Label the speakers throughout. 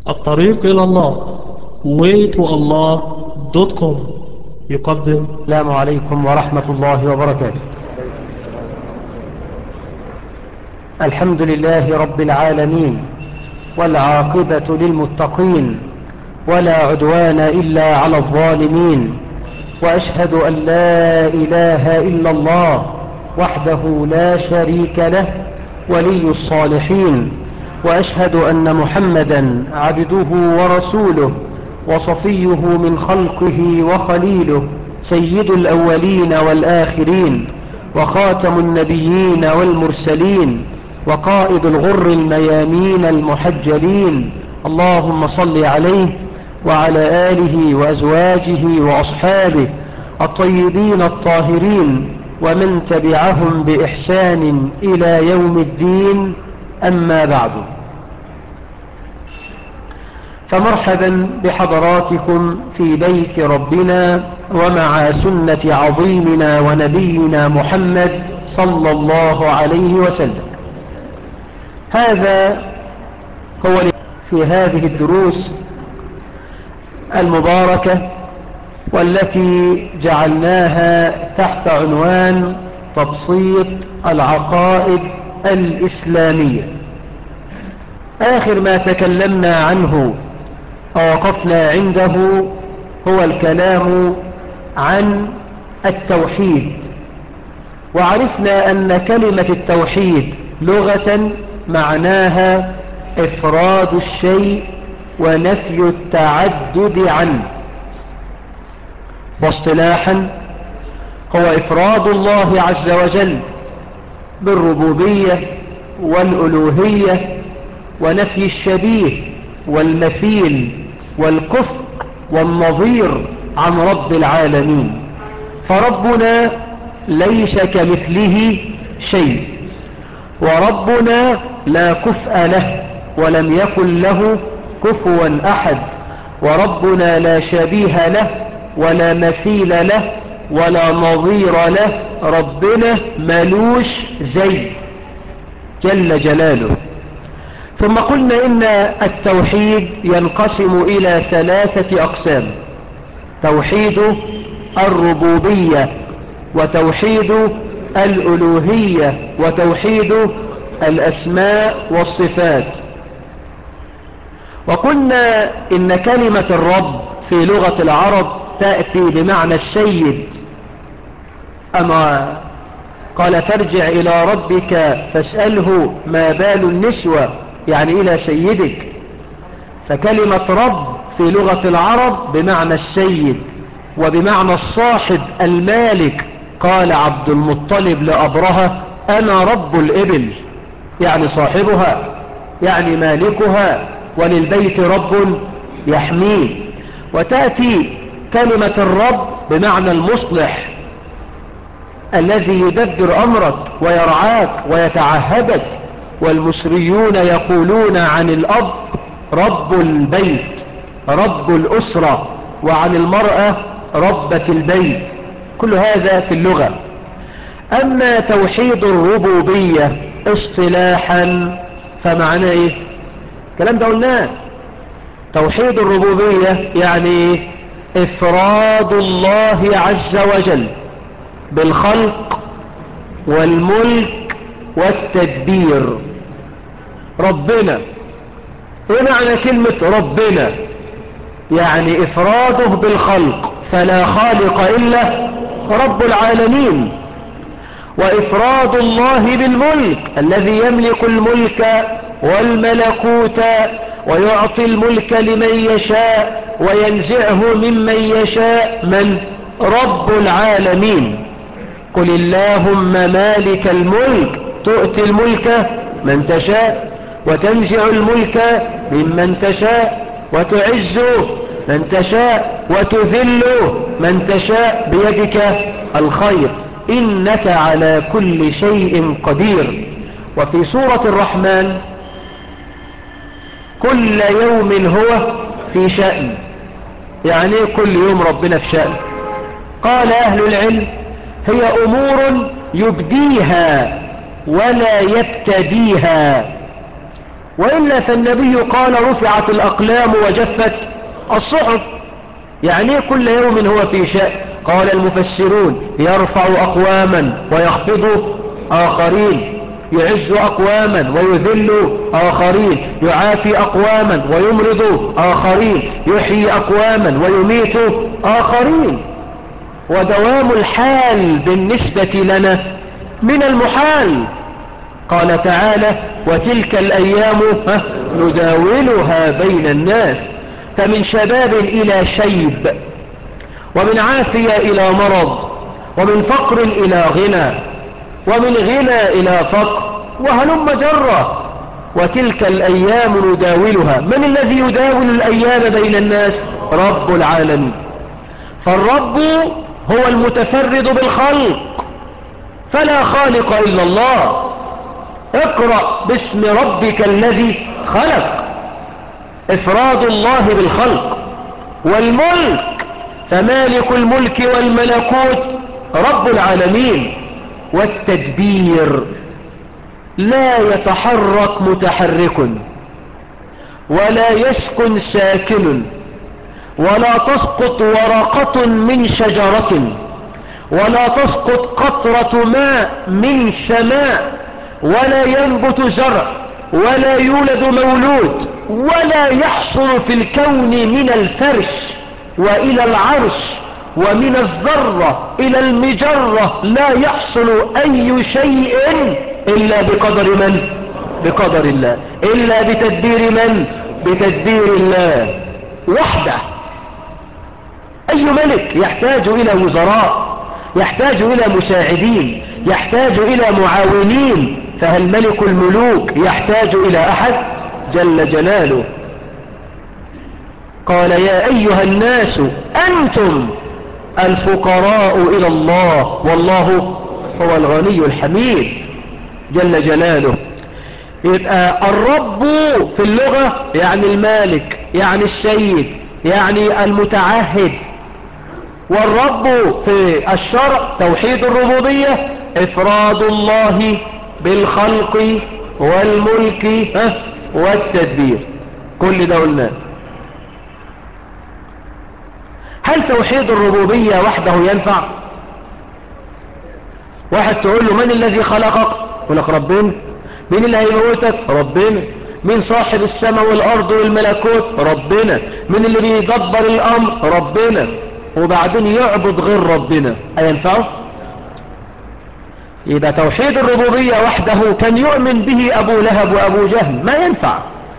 Speaker 1: الطريق إلى الله waytoallah.com يقدم
Speaker 2: السلام عليكم ورحمة الله وبركاته الحمد لله رب العالمين والعاقبة للمتقين ولا عدوان إلا على الظالمين وأشهد أن لا إله إلا الله وحده لا شريك له ولي الصالحين وأشهد أن محمدا عبده ورسوله وصفيه من خلقه وخليله سيد الأولين والآخرين وخاتم النبيين والمرسلين وقائد الغر الميامين المحجلين اللهم صل عليه وعلى آله وأزواجه وأصحابه الطيبين الطاهرين ومن تبعهم بإحسان إلى يوم الدين أما بعد فمرحبا بحضراتكم في بيت ربنا ومع سنة عظيمنا ونبينا محمد صلى الله عليه وسلم هذا هو في هذه الدروس المباركة والتي جعلناها تحت عنوان تبسيط العقائد الإسلامية آخر ما تكلمنا عنه ووقفنا عنده هو الكلام عن التوحيد وعرفنا أن كلمة التوحيد لغة معناها إفراد الشيء ونفي التعدد عنه واصطلاحا هو إفراد الله عز وجل بالربوبية والألوهية ونفي الشبيه والمثيل والكفء والنظير عن رب العالمين فربنا ليس كمثله شيء وربنا لا كفء له ولم يكن له كفوا أحد وربنا لا شبيه له ولا مثيل له ولا نظير له ربنا ملوش زي جل جلاله ثم قلنا إن التوحيد ينقسم إلى ثلاثة أقسام توحيد الربوبية وتوحيد الألوهية وتوحيد الأسماء والصفات وقلنا إن كلمة الرب في لغة العرب تأتي بمعنى السيد أما قال فارجع إلى ربك فاسأله ما بال النسوة يعني إلى سيدك فكلمة رب في لغة العرب بمعنى السيد وبمعنى الصاحب المالك قال عبد المطلب لأبرهة أنا رب الإبل يعني صاحبها يعني مالكها وللبيت رب يحميه وتأتي كلمة الرب بمعنى المصلح الذي يدبر أمرك ويرعاك ويتعهدك والمصريون يقولون عن الأب رب البيت رب الأسرة وعن المرأة ربة البيت كل هذا في اللغة أما توحيد الربوبية اصطلاحا فمعنى ايه الكلام ده قلناه توحيد الربوبية يعني افراد الله عز وجل بالخلق والملك والتدبير ربنا ايه معنى كلمة ربنا يعني افراده بالخلق فلا خالق الا رب العالمين وافراد الله بالملك الذي يملك الملك والملكوت ويعطي الملك لمن يشاء وينزعه ممن يشاء من رب العالمين قل اللهم مالك الملك تؤتي الملك من تشاء وتنزع الملك ممن تشاء وتعز من تشاء وتذل من تشاء بيدك الخير إنك على كل شيء قدير وفي سورة الرحمن كل يوم هو في شأن يعني كل يوم ربنا في شأن قال أهل العلم هي أمور يبديها ولا يبتديها وإلا فالنبي قال رفعت الأقلام وجفت الصحف يعني كل يوم هو في شأن قال المفسرون يرفع أقواما ويخفض آخرين يعز أقواما ويذل آخرين يعافي أقواما ويمرض آخرين يحيي أقواما ويميت آخرين ودوام الحال بالنسبة لنا من المحال قال تعالى وتلك الأيام نداولها بين الناس فمن شباب إلى شيب ومن عافية إلى مرض ومن فقر إلى غنى ومن غنى إلى فقر وهلم جرة وتلك الأيام نداولها من الذي يداول الأيام بين الناس رب العالمين فالرب هو المتفرد بالخلق فلا خالق إلا الله اقرأ باسم ربك الذي خلق افراد الله بالخلق والملك فمالك الملك والملكوت رب العالمين والتدبير لا يتحرك متحرك ولا يسكن ساكن ولا تسقط ورقة من شجرة ولا تسقط قطرة ماء من سماء ولا ينبت زرع ولا يولد مولود ولا يحصل في الكون من الفرش وإلى العرش ومن الذرة إلى المجرة لا يحصل أي شيء إلا بقدر من بقدر الله إلا بتدبير من بتدبير الله وحده أي ملك يحتاج إلى وزراء يحتاج إلى مساعدين يحتاج إلى معاونين فهل ملك الملوك يحتاج إلى أحد جل جلاله قال يا أيها الناس أنتم الفقراء إلى الله والله هو الغني الحميد جل جلاله يبقى الرب في اللغة يعني المالك يعني السيد يعني المتعهد والرب في الشرع توحيد الربوبية افراد الله بالخلق والملك والتدبير كل ده قلناه هل توحيد الربوبية وحده ينفع واحد تقول له من الذي خلقك يقول لك ربنا مين اللي هيموتك ربنا مين صاحب السماء والارض والملكوت ربنا مين اللي بيدبر الامر ربنا وبعدين يعبد غير ربنا اينفعه يبقى توحيد الربوبية وحده كان يؤمن به ابو لهب وابو جهل ما ينفع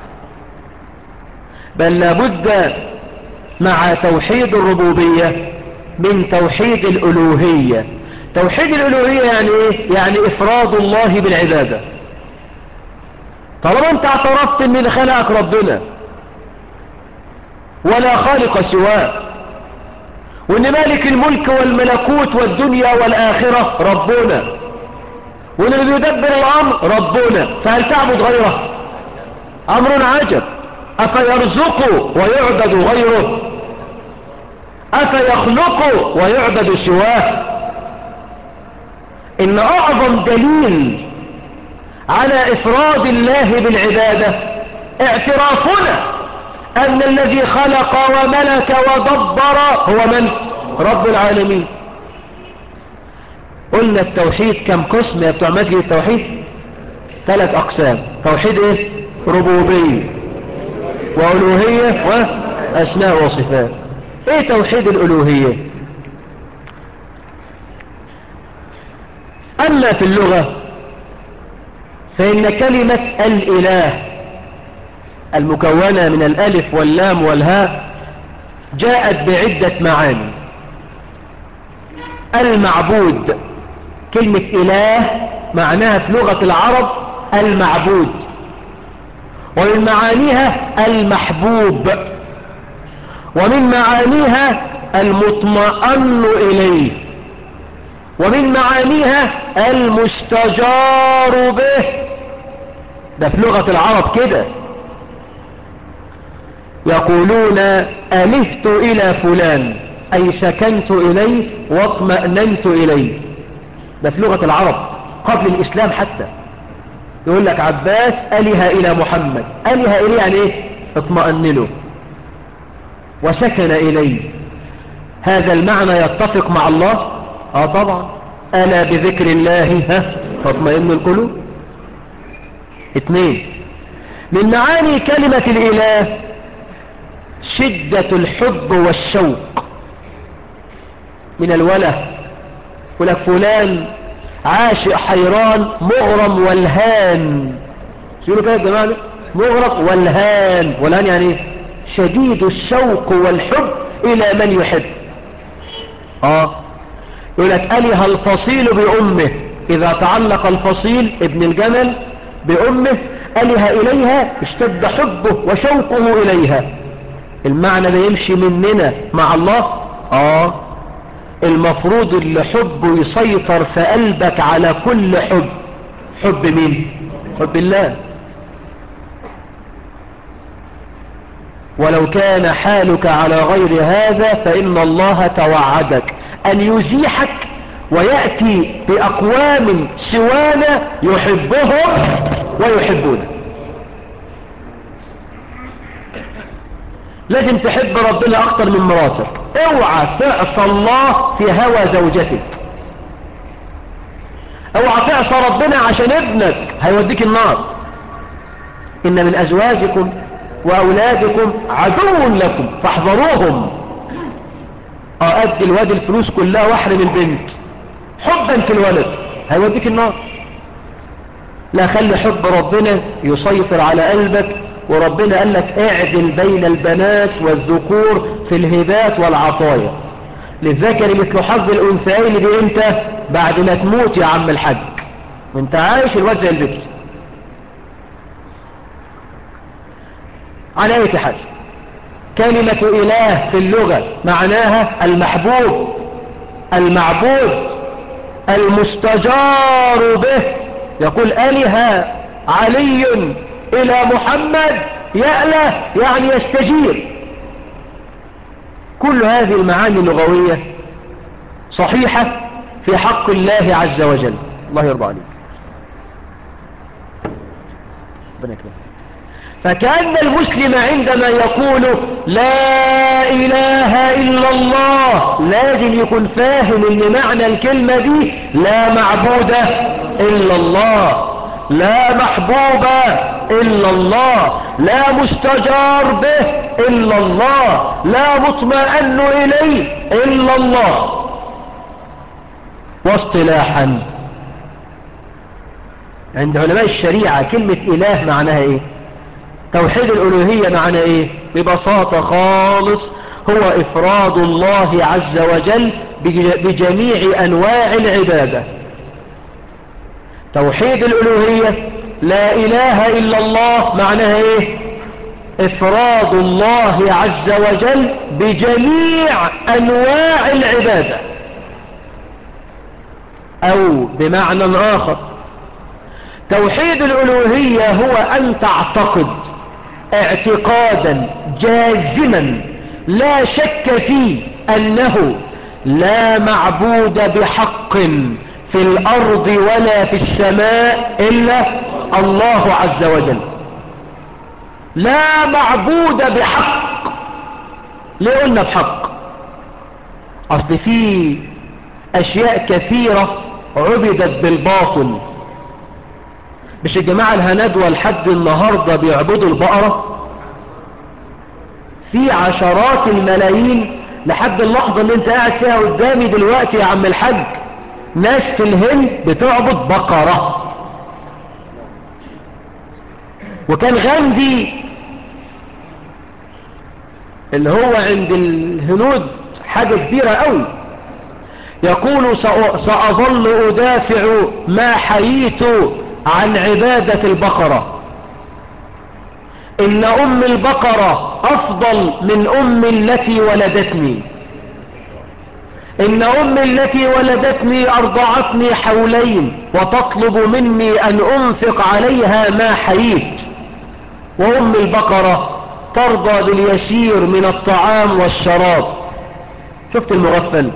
Speaker 2: بل لابد مع توحيد الربوبية من توحيد الالوهية توحيد الالوهية يعني ايه يعني افراد الله بالعبادة طالما انت اعترفت ان اللي خلقك ربنا ولا خالق سواه وان مالك الملك والملكوت والدنيا والاخرة ربنا وان اللي بيدبر الامر ربنا فهل تعبد غيره امر عجب افيرزق ويعبد غيره افيخلق ويعبد سواه ان اعظم دليل على افراد الله بالعبادة اعترافنا ان الذي خلق وملك ودبر هو من رب العالمين قلنا التوحيد كم قسم يا بتوع مسجد التوحيد ثلاث اقسام توحيد ايه ربوبية والوهية واسماء وصفات ايه توحيد الالوهية اما في اللغة فإن كلمة الإله المكونة من الألف واللام والهاء جاءت بعدة معاني المعبود كلمة إله معناها في لغة العرب المعبود ومن معانيها المحبوب ومن معانيها المطمئن إليه ومن معانيها المستجار به ده في لغة العرب كده يقولون ألهت إلى فلان أي سكنت إليه واطمأننت إليه ده في لغة العرب قبل الإسلام حتى يقول لك عباس أله إلى محمد أله إليه يعني إيه اطمأن له وسكن إليه هذا المعنى يتفق مع الله آه طبعا ألا بذكر الله ها تطمئن القلوب اثنين من معاني كلمة الإله شدة الحب والشوق من الوله يقول لك فلان عاشق حيران مغرم والهان يقولوا كده يا جماعة مغرم والهان والهان يعني ايه شديد الشوق والحب الى من يحب اه يقول لك اله الفصيل بامه اذا تعلق الفصيل ابن الجمل بامه اله اليها اشتد حبه وشوقه اليها المعنى ده يمشي مننا مع الله اه المفروض اللي حبه يسيطر في قلبك على كل حب حب مين حب الله ولو كان حالك على غير هذا فإن الله توعدك أن يزيحك ويأتي بأقوام سوانا يحبهم ويحبونه لازم تحب ربنا أكتر من مراتك اوعى تعصى الله في هوى زوجتك اوعى تعصى ربنا عشان ابنك هيوديك النار إن من أزواجكم وأولادكم عدو لكم فاحذروهم أدي الواد الفلوس كلها واحرم البنت حبا في الولد هيوديك النار لا خلي حب ربنا يسيطر على قلبك وربنا قال لك اعدل بين البنات والذكور في الهبات والعطايا للذكر مثل حظ الأنثيين دي امتى بعد ما تموت يا عم الحاج وانت عايش الواد زي البكر على اي حال كلمة إله في اللغة معناها المحبوب المعبود المستجار به يقول أله علي إلى محمد يأله يعني يستجير كل هذه المعاني اللغوية صحيحة في حق الله عز وجل الله يرضى عليك ربنا يكرمك فكأن المسلم عندما يقول لا إله إلا الله لازم يكون فاهم ان معنى الكلمة دي لا معبود إلا الله لا محبوب إلا الله لا مستجار به إلا الله لا مطمئن إليه إلا الله واصطلاحا عند علماء الشريعة كلمة إله معناها إيه توحيد الألوهية معنى إيه ببساطة خالص هو إفراد الله عز وجل بجميع أنواع العبادة توحيد الألوهية لا إله إلا الله معناها إيه إفراد الله عز وجل بجميع أنواع العبادة أو بمعنى آخر توحيد الألوهية هو أن تعتقد اعتقادا جازما لا شك فيه أنه لا معبود بحق في الأرض ولا في السماء إلا الله عز وجل لا معبود بحق ليه قلنا بحق أصل في أشياء كثيرة عبدت بالباطل مش الجماعة الهندوة لحد النهاردة بيعبدوا البقرة في عشرات الملايين لحد اللحظة اللي انت قاعد فيها قدامي دلوقتي يا عم الحاج ناس في الهند بتعبد بقرة وكان غاندي اللي هو عند الهنود حاجة كبيرة قوي يقول سأظل أدافع ما حييت عن عبادة البقرة إن أم البقرة أفضل من أم التي ولدتني إن أم التي ولدتني أرضعتني حولين وتطلب مني أن أنفق عليها ما حييت وأم البقرة ترضى باليسير من الطعام والشراب شفت المغفل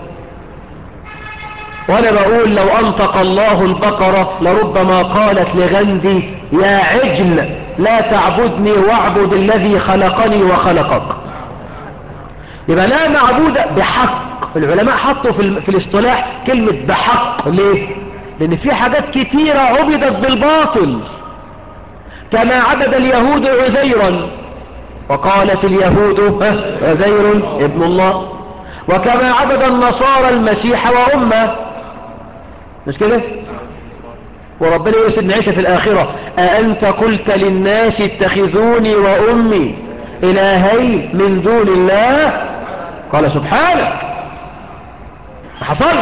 Speaker 2: وانا بقول لو انطق الله البقرة لربما قالت لغندي يا عجل لا تعبدني واعبد الذي خلقني وخلقك يبقى لا معبود بحق العلماء حطوا في, ال... في الاصطلاح كلمة بحق ليه لان في حاجات كتيرة عبدت بالباطل كما عبد اليهود عزيرا وقالت اليهود عزير ابن الله وكما عبد النصارى المسيح وأمه مش كده وربنا يقول عيسى في الآخرة أأنت قلت للناس اتخذوني وأمي إلهين من دون الله قال سبحانك ما حصلش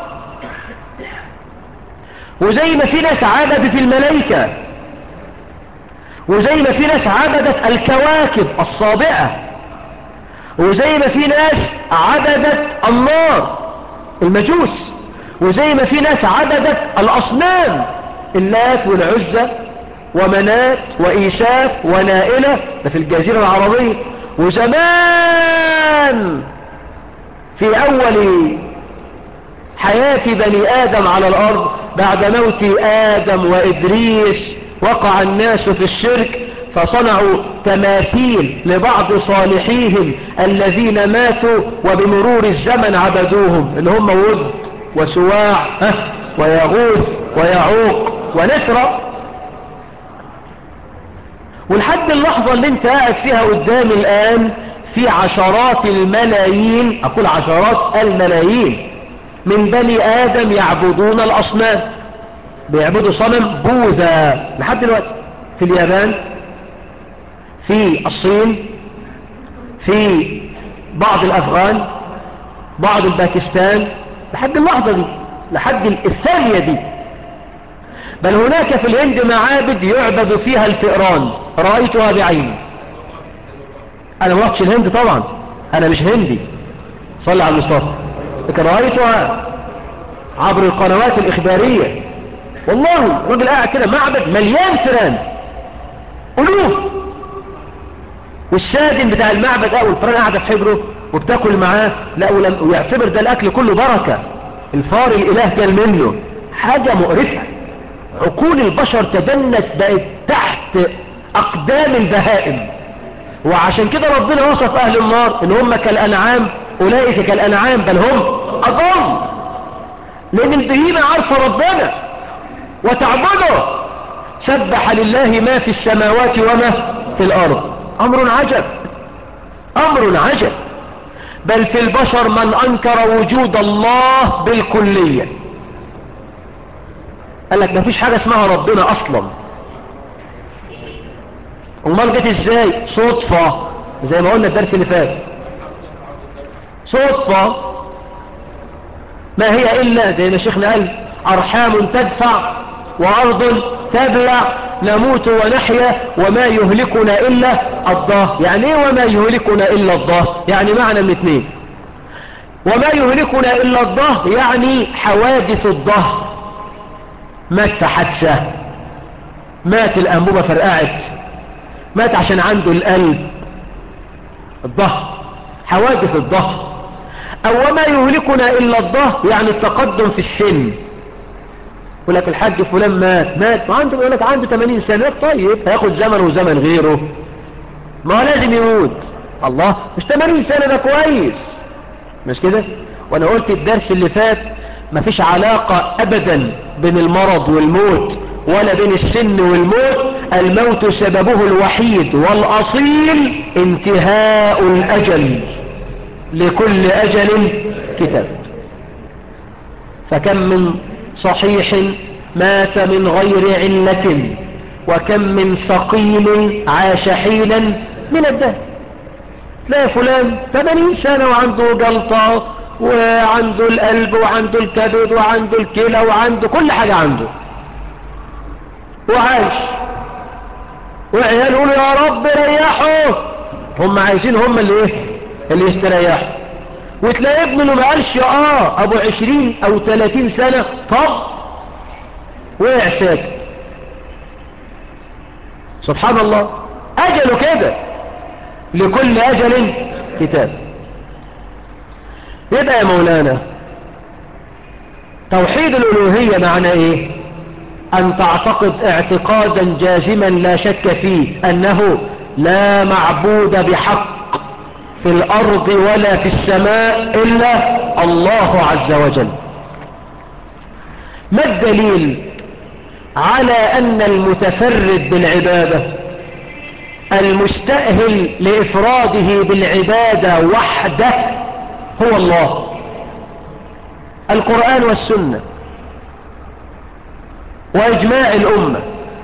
Speaker 2: وزي ما في ناس عبدت الملائكة وزي ما في ناس عبدت الكواكب الصابئة وزي ما في ناس عبدت النار المجوس وزي ما في ناس عبدت الأصنام اللات والعزة ومنات وإيشاف ونائلة ده في الجزيرة العربية وزمان في أول حياة بني آدم على الأرض بعد موت آدم وإدريس وقع الناس في الشرك فصنعوا تماثيل لبعض صالحيهم الذين ماتوا وبمرور الزمن عبدوهم اللي هم ود وسواع ويغوث ويعوق ونسرة ولحد اللحظة اللي انت قاعد فيها قدامي الآن في عشرات الملايين أقول عشرات الملايين من بني آدم يعبدون الأصنام بيعبدوا صنم بوذا لحد دلوقتي في اليابان في الصين في بعض الأفغان بعض الباكستان لحد اللحظة دي لحد الثانية دي بل هناك في الهند معابد يعبد فيها الفئران رأيتها بعيني أنا ما رحتش الهند طبعا أنا مش هندي صلى على المصطفى لكن رأيتها عبر القنوات الإخبارية والله راجل قاعد كده معبد مليان فئران ألوف والسادن بتاع المعبد أو الفئران قاعدة في حجره وبتاكل معاه لا ويعتبر ده الأكل كله بركة الفار الإله كان منه حاجة مقرفة عقول البشر تدنت بقت تحت أقدام البهائم وعشان كده ربنا وصف أهل النار إن هم كالأنعام أولئك كالأنعام بل هم أضل لأن البهيمة عارفة ربنا وتعبده سبح لله ما في السماوات وما في الأرض أمر عجب أمر عجب بل في البشر من أنكر وجود الله بالكلية قال لك ما فيش حاجة اسمها ربنا أصلا امال جت ازاي صدفة زي ما قلنا الدرس اللي فات صدفة ما هي إلا زي ما شيخنا قال أرحام تدفع وأرض تبلع نموت ونحيا وما يهلكنا إلا الضاه يعني ايه وما يهلكنا إلا الضاه يعني معنى الاثنين وما يهلكنا إلا الضاه يعني حوادث الضه مات في حادثة مات الأنبوبة فرقعت مات عشان عنده القلب الضه حوادث الضه أو وما يهلكنا إلا الضه يعني التقدم في السن يقول لك الحاج فلان مات مات وعنده يقول لك عنده 80 سنة طيب هياخد زمن وزمن غيره ما هو لازم يموت الله مش 80 سنة ده كويس مش كده وانا قلت الدرس اللي فات مفيش علاقة ابدا بين المرض والموت ولا بين السن والموت الموت سببه الوحيد والأصيل انتهاء الأجل لكل أجل كتاب فكم من صحيح مات من غير علة وكم من ثقيل عاش حينا من الدهر لا فلان 80 سنة وعنده جلطة وعنده القلب وعنده الكبد وعنده الكلى وعنده كل حاجة عنده وعايش وعيال يقولوا يا رب ريحوا هم عايزين هم اللي ايه اللي يستريحوا وتلاقي ابنه اللي ما قالش اه ابو عشرين او تلاتين سنة طب وقع ساكت سبحان الله اجله كده لكل اجل كتاب يبقى يا مولانا توحيد الالوهية معنى ايه أن تعتقد اعتقادا جازما لا شك فيه أنه لا معبود بحق في الأرض ولا في السماء إلا الله عز وجل ما الدليل على أن المتفرد بالعبادة المستأهل لإفراده بالعبادة وحده هو الله القرآن والسنة وإجماع الأمة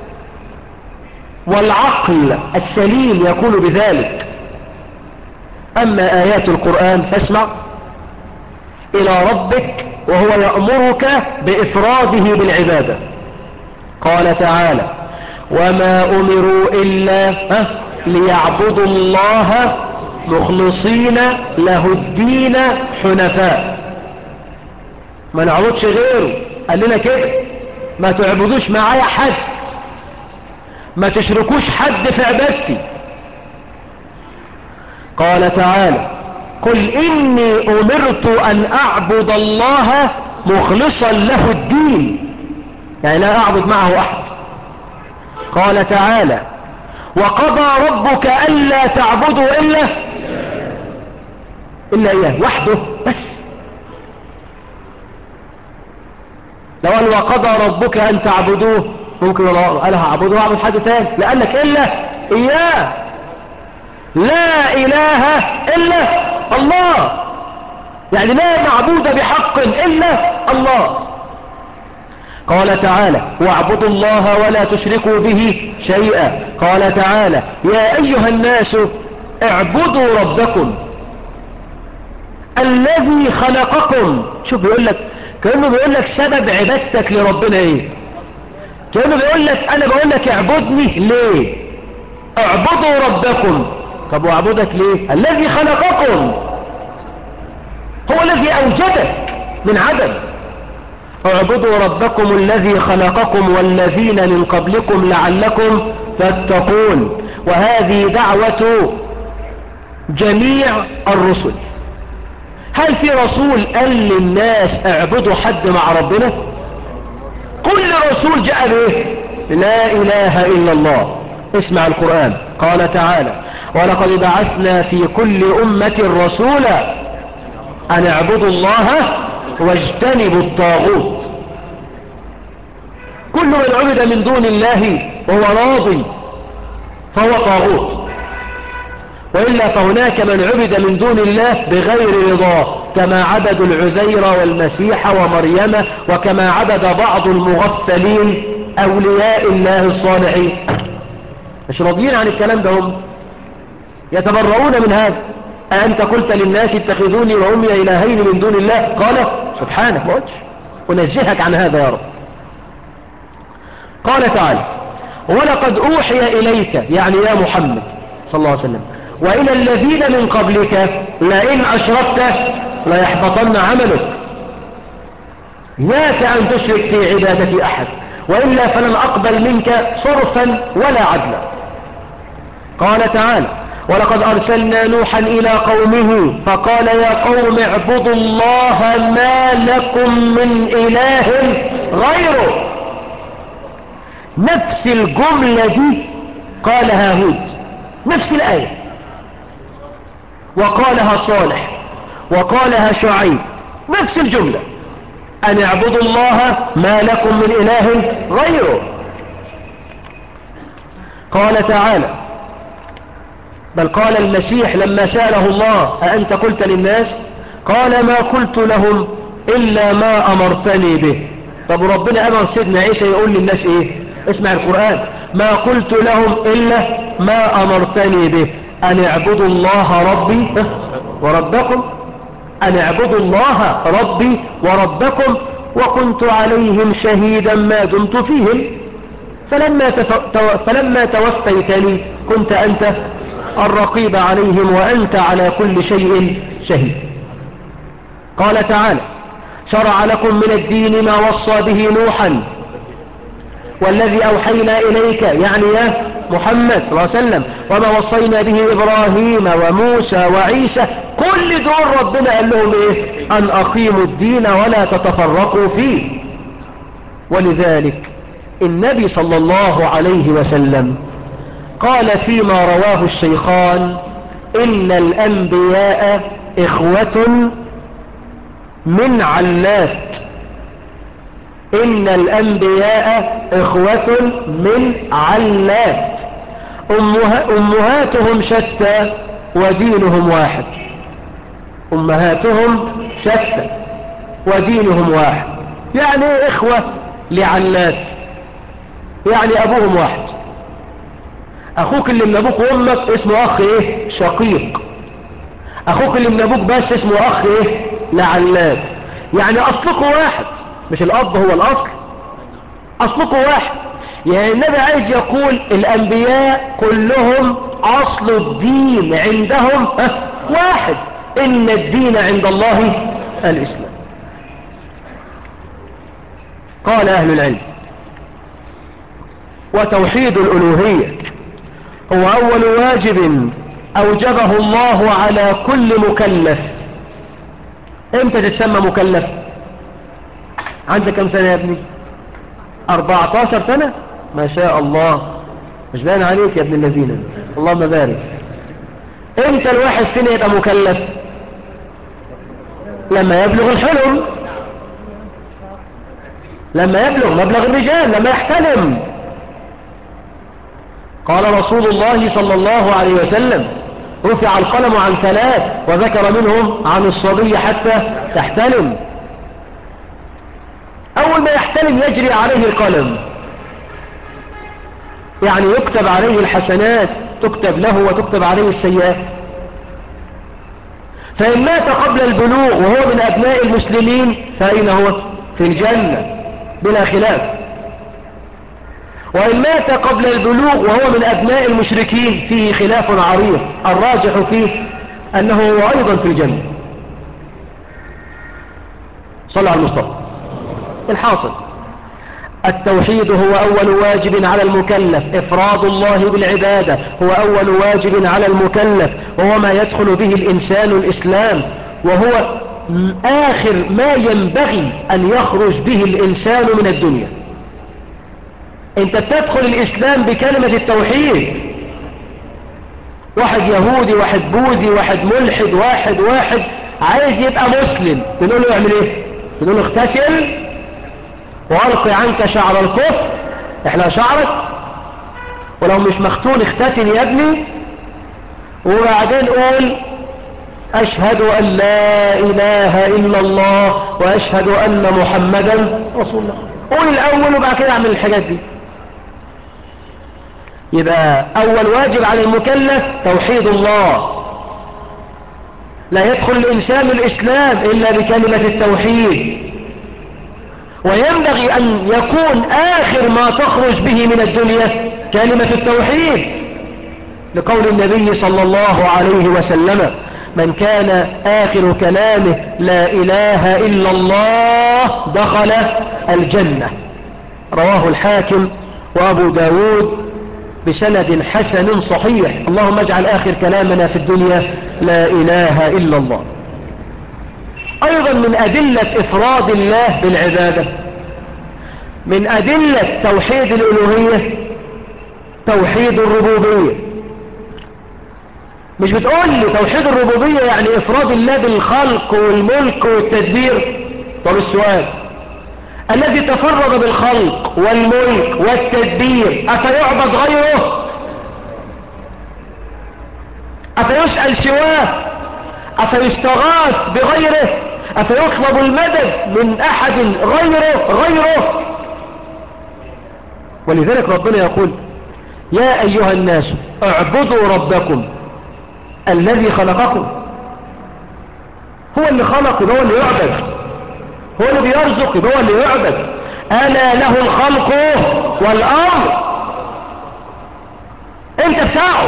Speaker 2: والعقل السليم يقول بذلك أما آيات القرآن فاسمع إلى ربك وهو يأمرك بإفراده بالعبادة قال تعالى وما أمروا إلا ليعبدوا الله مخلصين له الدين حنفاء ما نعبدش غيره قال لنا كده ما تعبدوش معايا حد ما تشركوش حد في عبادتي قال تعالى قل إني أمرت أن أعبد الله مخلصا له الدين يعني لا أعبد معه أحد قال تعالى وقضى ربك ألا تعبدوا إلا إلا إياه وحده بس لو قال وقضى ربك أن تعبدوه ممكن الله قال هعبده واعبد حد تاني لا قال لك إلا إياه لا إله إلا الله يعني لا معبود بحق إلا الله قال تعالى واعبدوا الله ولا تشركوا به شيئا قال تعالى يا أيها الناس اعبدوا ربكم الذي خلقكم شوف بيقول لك كأنه بيقول لك سبب عبادتك لربنا ايه كأنه بيقول لك انا بقول لك اعبدني ليه اعبدوا ربكم طب واعبدك ليه الذي خلقكم هو الذي اوجدك من عدم اعبدوا ربكم الذي خلقكم والذين من قبلكم لعلكم تتقون وهذه دعوة جميع الرسل هل في رسول قال للناس اعبدوا حد مع ربنا كل رسول جاء به لا اله الا الله اسمع القرآن قال تعالى ولقد بعثنا في كل امة رسولا ان اعبدوا الله واجتنبوا الطاغوت كل من عبد من دون الله وهو راضي فهو طاغوت وإلا فهناك من عبد من دون الله بغير رضاه كما عبدوا العزير والمسيح ومريم وكما عبد بعض المغفلين أولياء الله الصالحين مش راضيين عن الكلام ده هم يتبرؤون من هذا أنت قلت للناس اتخذوني وأمي إلهين من دون الله قال سبحانك ما قلتش ونزهك عن هذا يا رب قال تعالى ولقد أوحي إليك يعني يا محمد صلى الله عليه وسلم وإلى الذين من قبلك لئن أشركت ليحبطن عملك إياك أن تشرك في عبادة أحد وإلا فلن أقبل منك صرفا ولا عدلا قال تعالى ولقد أرسلنا نوحا إلى قومه فقال يا قوم اعبدوا الله ما لكم من إله غيره نفس الجملة دي قالها هود نفس الآية وقالها صالح وقالها شعيب نفس الجملة أن اعبدوا الله ما لكم من إله غيره قال تعالى بل قال المسيح لما سأله الله أأنت قلت للناس قال ما قلت لهم إلا ما أمرتني به طب ربنا أمر سيدنا عيسى يقول للناس إيه اسمع القرآن ما قلت لهم إلا ما أمرتني به أن اعبدوا الله ربي وربكم أن اعبدوا الله ربي وربكم وكنت عليهم شهيدا ما دمت فيهم فلما, تف... تو... فلما توفيتني كنت أنت الرقيب عليهم وأنت على كل شيء شهيد قال تعالى شرع لكم من الدين ما وصى به نوحا والذي أوحينا إليك يعني يا محمد صلى الله عليه وسلم وما وصينا به إبراهيم وموسى وعيسى كل دول ربنا قال لهم إيه أن أقيموا الدين ولا تتفرقوا فيه ولذلك النبي صلى الله عليه وسلم قال فيما رواه الشيخان إن الأنبياء إخوة من علات إن الأنبياء إخوة من علات أمها أمهاتهم شتى ودينهم واحد أمهاتهم شتى ودينهم واحد يعني إيه إخوة لعلات يعني أبوهم واحد أخوك اللي من أبوك وأمك اسمه أخ إيه شقيق أخوك اللي من أبوك بس اسمه أخ إيه لعلات يعني أصلكم واحد مش الأب هو الأصل أصلكم واحد يعني النبي عايز يقول الأنبياء كلهم أصل الدين عندهم واحد إن الدين عند الله الإسلام قال أهل العلم وتوحيد الألوهية هو أول واجب أوجبه الله على كل مكلف امتى تتسمى مكلف عندك كم سنة يا ابني 14 سنة ما شاء الله مش باين عليك يا ابن الذين اللهم بارك امتى الواحد فينا يبقى مكلف لما يبلغ الحلم لما يبلغ مبلغ الرجال لما يحتلم قال رسول الله صلى الله عليه وسلم رفع القلم عن ثلاث وذكر منهم عن الصبي حتى تحتلم أول ما يحتلم يجري عليه القلم يعني يكتب عليه الحسنات تكتب له وتكتب عليه السيئات فإن مات قبل البلوغ وهو من أبناء المسلمين فأين هو في الجنة بلا خلاف وإن مات قبل البلوغ وهو من أبناء المشركين فيه خلاف عريض الراجح فيه أنه هو أيضا في الجنة صلى على المصطفى الحاصل التوحيد هو أول واجب على المكلف إفراد الله بالعبادة هو أول واجب على المكلف وهو ما يدخل به الإنسان الإسلام وهو آخر ما ينبغي أن يخرج به الإنسان من الدنيا انت بتدخل الإسلام بكلمة التوحيد واحد يهودي واحد بوذي واحد ملحد واحد واحد عايز يبقى مسلم بنقول له يعمل ايه بنقول له اغتسل والقي عنك شعر الكفر احلى شعرك ولو مش مختون اختتن يا ابني وبعدين قول أشهد أن لا إله إلا الله وأشهد أن محمدا رسول الله قول الأول وبعد كده اعمل الحاجات دي يبقى أول واجب على المكلف توحيد الله لا يدخل الإنسان الإسلام إلا بكلمة التوحيد وينبغي أن يكون آخر ما تخرج به من الدنيا كلمة التوحيد لقول النبي صلى الله عليه وسلم من كان آخر كلامه لا إله إلا الله دخل الجنة رواه الحاكم وأبو داود بسند حسن صحيح اللهم اجعل آخر كلامنا في الدنيا لا إله إلا الله أيضا من أدلة إفراد الله بالعبادة من أدلة توحيد الألوهية توحيد الربوبية مش بتقول لي توحيد الربوبية يعني إفراد الله بالخلق والملك والتدبير طب السؤال الذي تفرد بالخلق والملك والتدبير أفيعبد غيره أفيسأل سواه أفيستغاث بغيره أفيطلب المدد من أحد غيره غيره ولذلك ربنا يقول يا أيها الناس اعبدوا ربكم الذي خلقكم هو اللي خلق هو اللي يعبد هو اللي بيرزق هو اللي يعبد ألا له الخلق والأمر انت بتاعه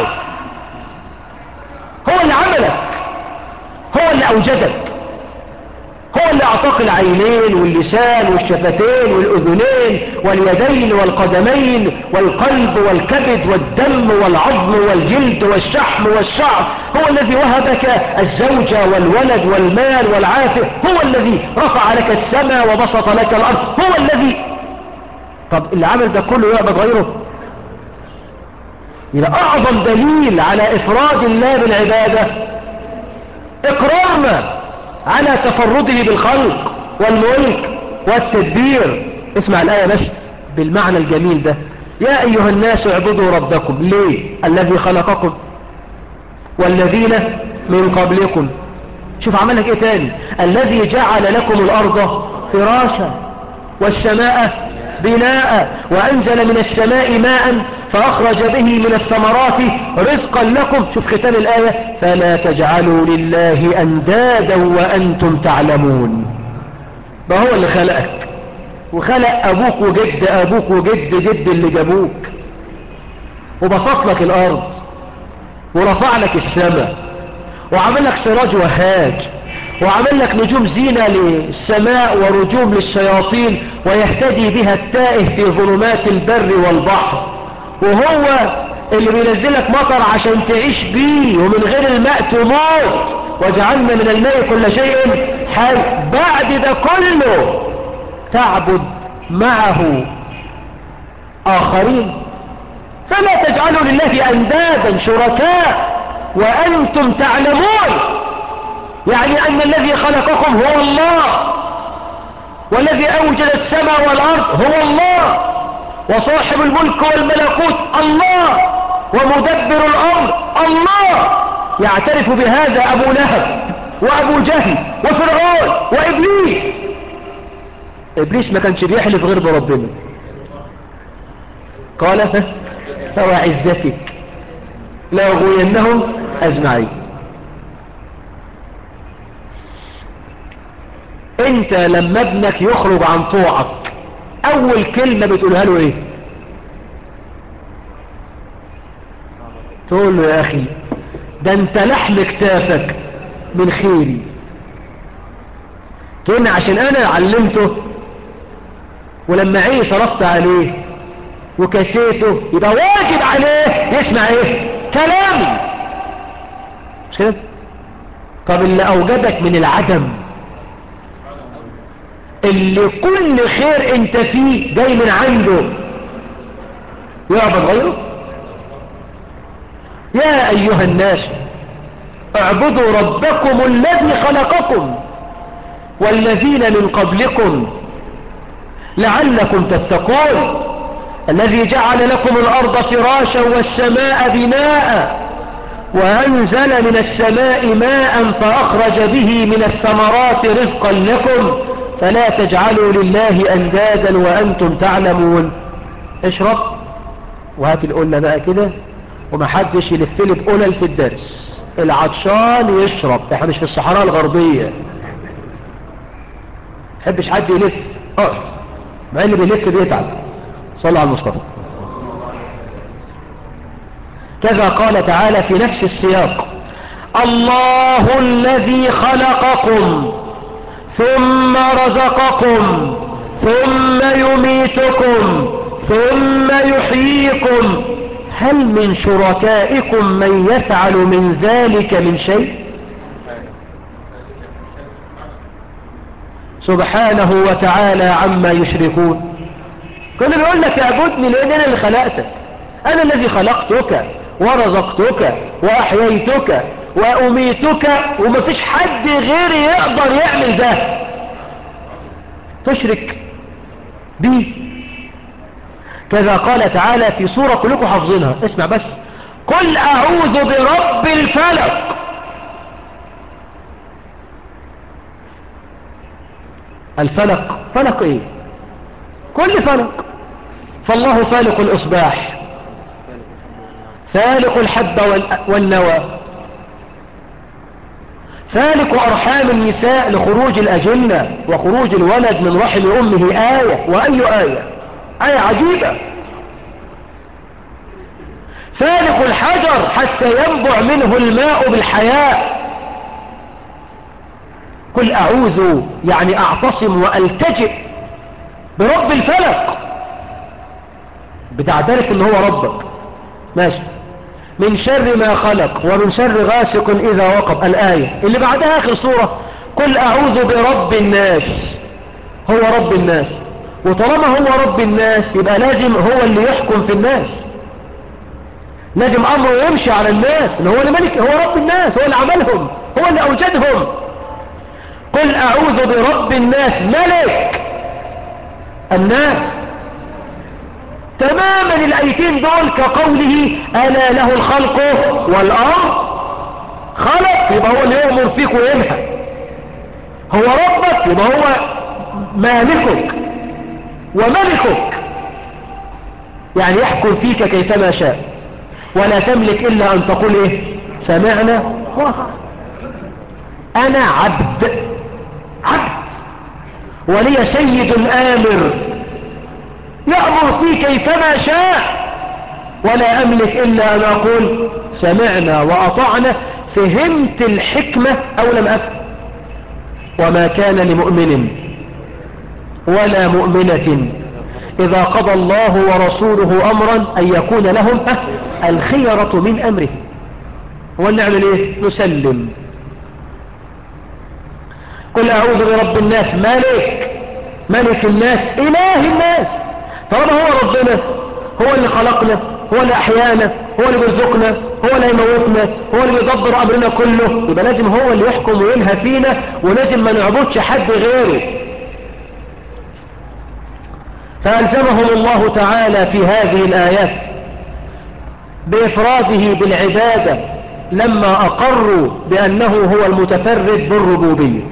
Speaker 2: هو اللي عملك هو اللي أوجدك هو اللي أعطاك العينين واللسان والشفتين والأذنين واليدين والقدمين والقلب والكبد والدم والعظم والجلد والشحم والشعر هو الذي وهبك الزوجة والولد والمال والعافية هو الذي رفع لك السماء وبسط لك الأرض هو الذي طب اللي عمل ده كله يعبد غيره يبقى اعظم دليل على افراد الله بالعبادة اقرارنا على تفرده بالخلق والملك والتدبير اسمع الآية بس بالمعنى الجميل ده يا أيها الناس اعبدوا ربكم ليه الذي خلقكم والذين من قبلكم شوف عمل لك ايه تاني الذي جعل لكم الأرض فراشا والسماء بناء وأنزل من السماء ماء فأخرج به من الثمرات رزقا لكم شوف ختام الآية فلا تجعلوا لله أندادا وأنتم تعلمون ما هو اللي خلقك وخلق أبوك وجد أبوك وجد جد اللي جابوك وبسط لك الأرض ورفع لك السماء وعمل لك سراج وهاج وعمل لك نجوم زينة للسماء ورجوم للشياطين ويهتدي بها التائه في ظلمات البر والبحر وهو اللي بينزلك مطر عشان تعيش بيه ومن غير الماء تموت وجعلنا من الماء كل شيء حي بعد ده كله تعبد معه آخرين فلا تجعلوا لله أندادا شركاء وأنتم تعلمون يعني أن الذي خلقكم هو الله والذي أوجد السماء والأرض هو الله وصاحب الملك والملكوت الله ومدبر الأمر الله يعترف بهذا أبو لهب وأبو جهل وفرعون وإبليس إبليس ما كانش بيحلف غير بربنا قال فوعزتك لأغوينهم أجمعين انت لما ابنك يخرج عن طوعك اول كلمة بتقولها له ايه تقول له يا اخي ده انت لحم كتافك من خيري كأن عشان انا علمته ولما عيه صرفت عليه وكسيته يبقى واجب عليه يسمع ايه كلامي مش كده طب اللي اوجدك من العدم اللي كل خير انت فيه جاي من عنده يعبد غيره يا ايها الناس اعبدوا ربكم الذي خلقكم والذين من قبلكم لعلكم تتقون الذي جعل لكم الارض فراشا والسماء بناء وانزل من السماء ماء فاخرج به من الثمرات رزقا لكم فلا تجعلوا لله أندادا وأنتم تعلمون اشرب وهات القلة بقى كده ومحدش يلف لي بقلل في الدرس العطشان يشرب احنا مش في الصحراء الغربية محبش حد يلف اه مع اللي بيلف بيتعب صلى على المصطفى كذا قال تعالى في نفس السياق الله الذي خلقكم ثم رزقكم ثم يميتكم ثم يحييكم هل من شركائكم من يفعل من ذلك من شيء سبحانه وتعالى عما يشركون كل بيقول لك اعبدني لان انا اللي خلقتك انا الذي خلقتك ورزقتك واحييتك وأميتك ومفيش حد غيري يقدر يعمل ده تشرك بي كذا قال تعالى في سورة كلكم حافظينها اسمع بس قل أعوذ برب الفلق الفلق فلق ايه كل فلق فالله فالق الإصباح فالق الحب والنوى فالق أرحام النساء لخروج الأجنة وخروج الولد من رحم أمه آية وأي آية آية عجيبة فالق الحجر حتى ينبع منه الماء بالحياة قل أعوذ يعني أعتصم وألتجئ برب الفلق بتعترف ان هو ربك ماشي من شر ما خلق ومن شر غاسق إذا وقب الآية اللي بعدها آخر سورة قل أعوذ برب الناس هو رب الناس وطالما هو رب الناس يبقى لازم هو اللي يحكم في الناس لازم امره يمشي على الناس ان هو اللي ملك هو رب الناس هو اللي عملهم هو اللي اوجدهم قل اعوذ برب الناس ملك الناس تماما الايتين دول كقوله الا له الخلق والامر خلق يبقى هو اللي يأمر فيك وينهى هو ربك يبقى هو مالكك وملكك يعني يحكم فيك كيفما شاء ولا تملك إلا أن تقول إيه سمعنا أنا عبد عبد ولي سيد آمر يأمر في كيفما شاء ولا أملك إلا أن أقول سمعنا وأطعنا فهمت الحكمة أو لم أفهم وما كان لمؤمن ولا مؤمنة إذا قضى الله ورسوله أمرا أن يكون لهم الخيرة من أمره ونعمل إيه نسلم قل أعوذ برب الناس ملك ملك الناس إله الناس طالما هو ربنا هو اللي خلقنا هو اللي أحيانا هو اللي بيرزقنا هو اللي يموتنا هو اللي بيدبر أمرنا كله يبقى لازم هو اللي يحكم وينهى فينا ولازم ما نعبدش حد غيره فألزمهم الله تعالى في هذه الآيات بإفراده بالعبادة لما أقروا بأنه هو المتفرد بالربوبية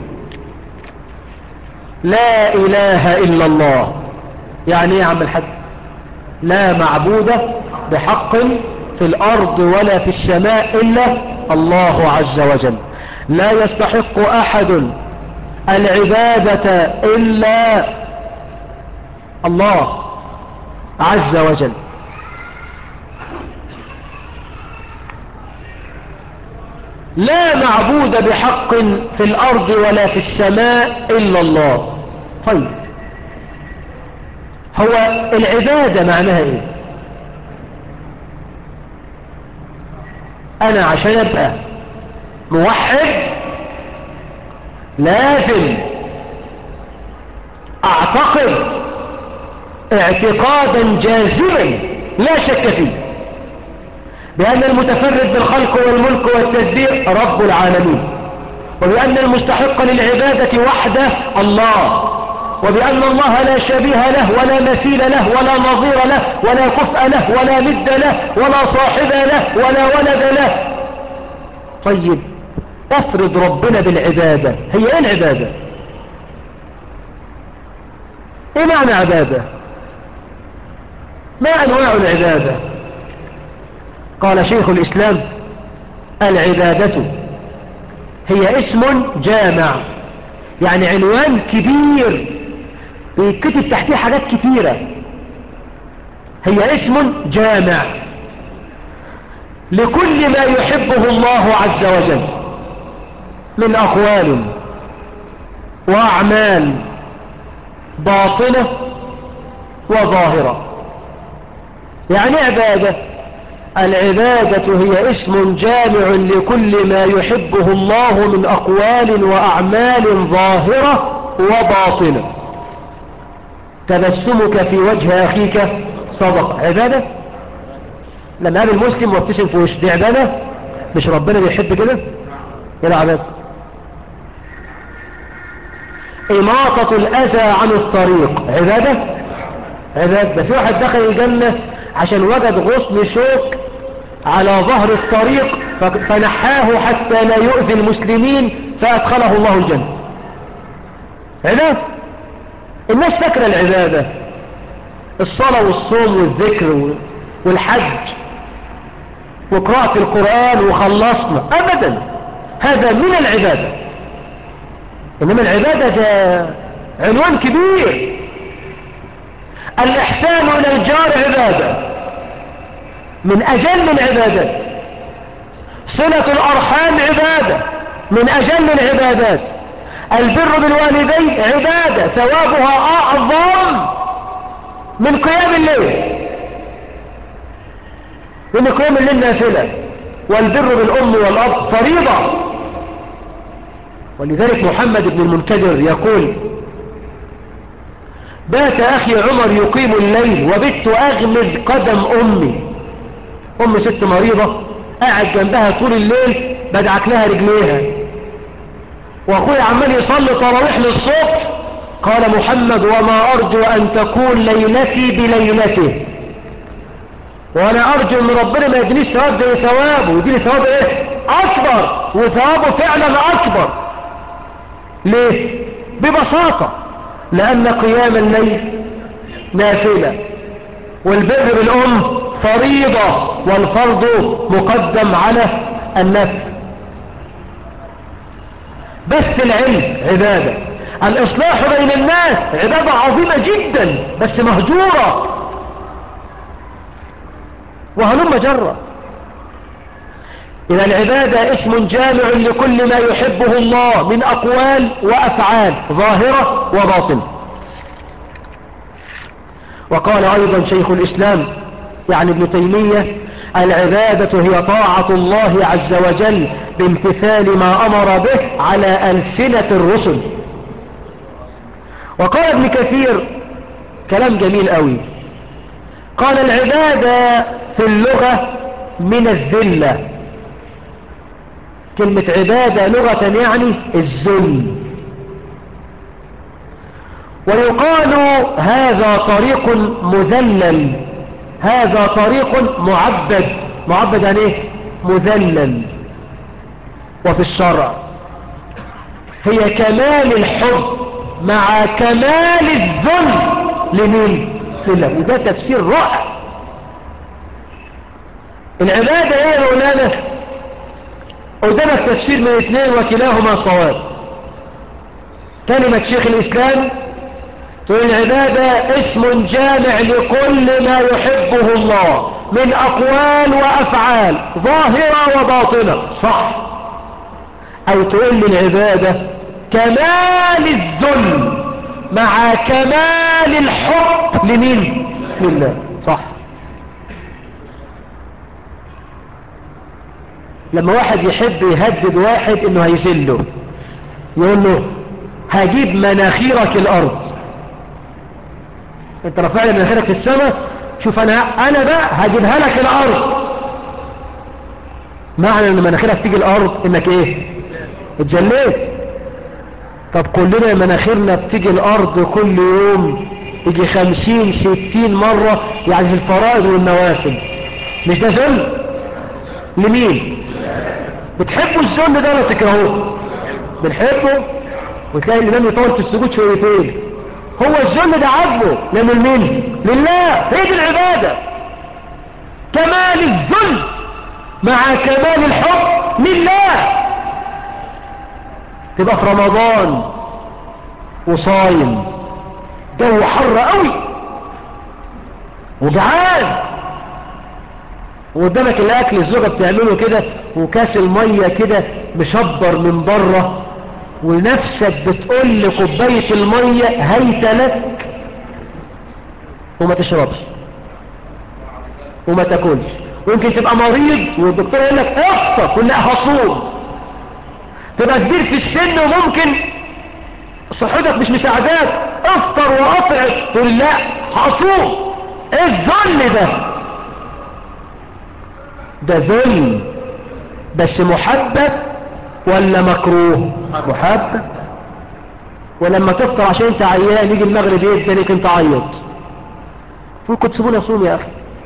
Speaker 2: لا إله إلا الله يعني ايه يا عم الحاج لا معبود بحق في الأرض ولا في السماء إلا الله عز وجل لا يستحق أحد العبادة إلا الله عز وجل لا معبود بحق في الأرض ولا في السماء إلا الله طيب هو العبادة معناها إيه أنا عشان أبقى موحد لازم أعتقد اعتقادا جازما لا شك فيه بأن المتفرد بالخلق والملك والتدبير رب العالمين وبأن المستحق للعبادة وحده الله وبأن الله لا شبيه له ولا مثيل له ولا نظير له ولا كفء له ولا ند له ولا صاحب له ولا ولد له طيب افرض ربنا بالعبادة هي ايه العبادة ايه معنى عبادة ما انواع العبادة قال شيخ الاسلام العبادة هي اسم جامع يعني عنوان كبير بيتكتب تحتيه حاجات كتيرة هي اسم جامع لكل ما يحبه الله عز وجل من أقوال وأعمال باطنة وظاهرة يعني عبادة العبادة هي اسم جامع لكل ما يحبه الله من أقوال وأعمال ظاهرة وباطنة تبسمك في وجه أخيك صدق عبادة لما قابل مسلم وابتسم في وش دي عبادة مش ربنا بيحب كده كده عبادة إماطة الأذى عن الطريق عبادة عبادة في واحد دخل الجنة عشان وجد غصن شوك على ظهر الطريق فنحاه حتى لا يؤذي المسلمين فأدخله الله الجنة عبادة الناس فاكرة العبادة الصلاة والصوم والذكر والحج وقراءة القرآن وخلصنا أبدا هذا من العبادة إنما العبادة ده عنوان كبير الإحسان إلى الجار عبادة من أجل العبادات صلة الأرحام عبادة من أجل العبادات البر بالوالدين عبادة ثوابها أعظم من قيام الليل من قيام الليل نافلة والبر بالأم والأب فريضة ولذلك محمد بن المنكدر يقول بات أخي عمر يقيم الليل وبت أغمز قدم أمي أم ست مريضة قاعد جنبها طول الليل بدعك لها رجليها وأخوي عمال يصلي تراويح للصبح قال محمد وما أرجو أن تكون ليلتي بليلته وأنا أرجو أن ربنا ما يدينيش ثواب زي ثوابه ويديني ثواب إيه أكبر وثوابه فعلا أكبر ليه ببساطة لأن قيام الليل نافلة والبر بالأم فريضة والفرض مقدم على النفس بس العلم عبادة الإصلاح بين الناس عبادة عظيمة جدا بس مهجورة وهلم جرة إذا العبادة اسم جامع لكل ما يحبه الله من أقوال وأفعال ظاهرة وباطن وقال أيضا شيخ الإسلام يعني ابن تيمية العبادة هي طاعة الله عز وجل بامتثال ما أمر به على ألسنة الرسل وقال ابن كثير كلام جميل قوي قال العبادة في اللغة من الذلة كلمة عبادة لغة يعني الذل ويقال هذا طريق مذلل هذا طريق معبد معبد يعني ايه مذلل وفي الشرع هي كمال الحب مع كمال الذل لمين لله وده تفسير رائع العبادة ايه يا مولانا قدامك تفسير من اثنين وكلاهما صواب كلمة شيخ الاسلام تقول العبادة اسم جامع لكل ما يحبه الله من اقوال وافعال ظاهرة وباطنة صح او تقول للعبادة كمال الذل مع كمال الحب لمين لله صح لما واحد يحب يهدد واحد انه هيذله يقول له هجيب مناخيرك الارض انت رفع لي مناخيرك في السماء شوف انا انا بقى هجيبها لك الارض معنى ان مناخيرك تيجي الارض انك ايه اتجليت طب كلنا مناخيرنا بتيجي الارض كل يوم يجي خمسين ستين مرة يعني في الفرائض والنوافل مش ده ذل لمين بتحبوا الذل ده ولا تكرهوه بنحبه وتلاقي الإمام يطول في السجود شويتين هو الذل ده عاجبه لمن مين لله هي دي العبادة كمال الذل مع كمال الحب لله تبقى في رمضان وصايم جو حر قوي وجعان وقدامك الاكل الزوجة بتعمله كده وكاس المية كده مشبر من بره ونفسك بتقول لكوباية المية هيت لك وما تشربش وما تاكلش ويمكن تبقى مريض والدكتور يقول لك افطر تقول لا هصوم تبقى كبير في السن وممكن صحتك مش مساعداك افطر واطعم تقول لا هصوم ايه الذل ده ده ذل بس محبب ولا مكروه محبب ولما تفطر عشان انت عيان يجي المغرب يدنك انت عيط ممكن تسيبوني اصوم يا اخي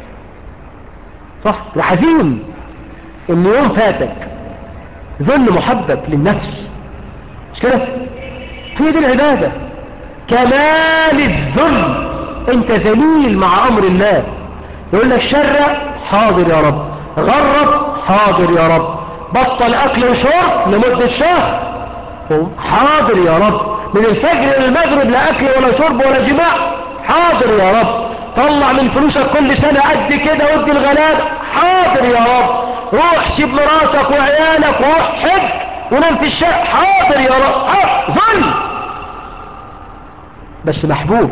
Speaker 2: صح ده حزين ان يوم فاتك ذل محبب للنفس مش كده هي دي العبادة كمال الذل انت ذليل مع امر الله يقول لك شرع حاضر يا رب غرب حاضر يا رب بطل اكل وشرب لمدة شهر حاضر يا رب من الفجر للمغرب لا اكل ولا شرب ولا جماع حاضر يا رب طلع من فلوسك كل سنة قد كده ودي الغلاب حاضر يا رب روح سيب مراتك وعيالك وروح حج ونام في الشارع حاضر يا رب اه ظل بس محبوب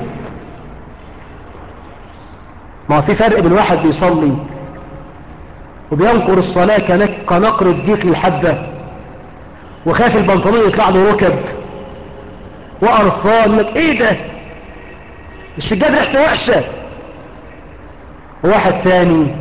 Speaker 2: ما في فرق بين واحد بيصلي وبينقر الصلاة كنك كنقر الديك للحبة وخاف البنطلون يطلع له ركب وقرفان لك ايه ده السجاد ريحته وحشة واحد ثاني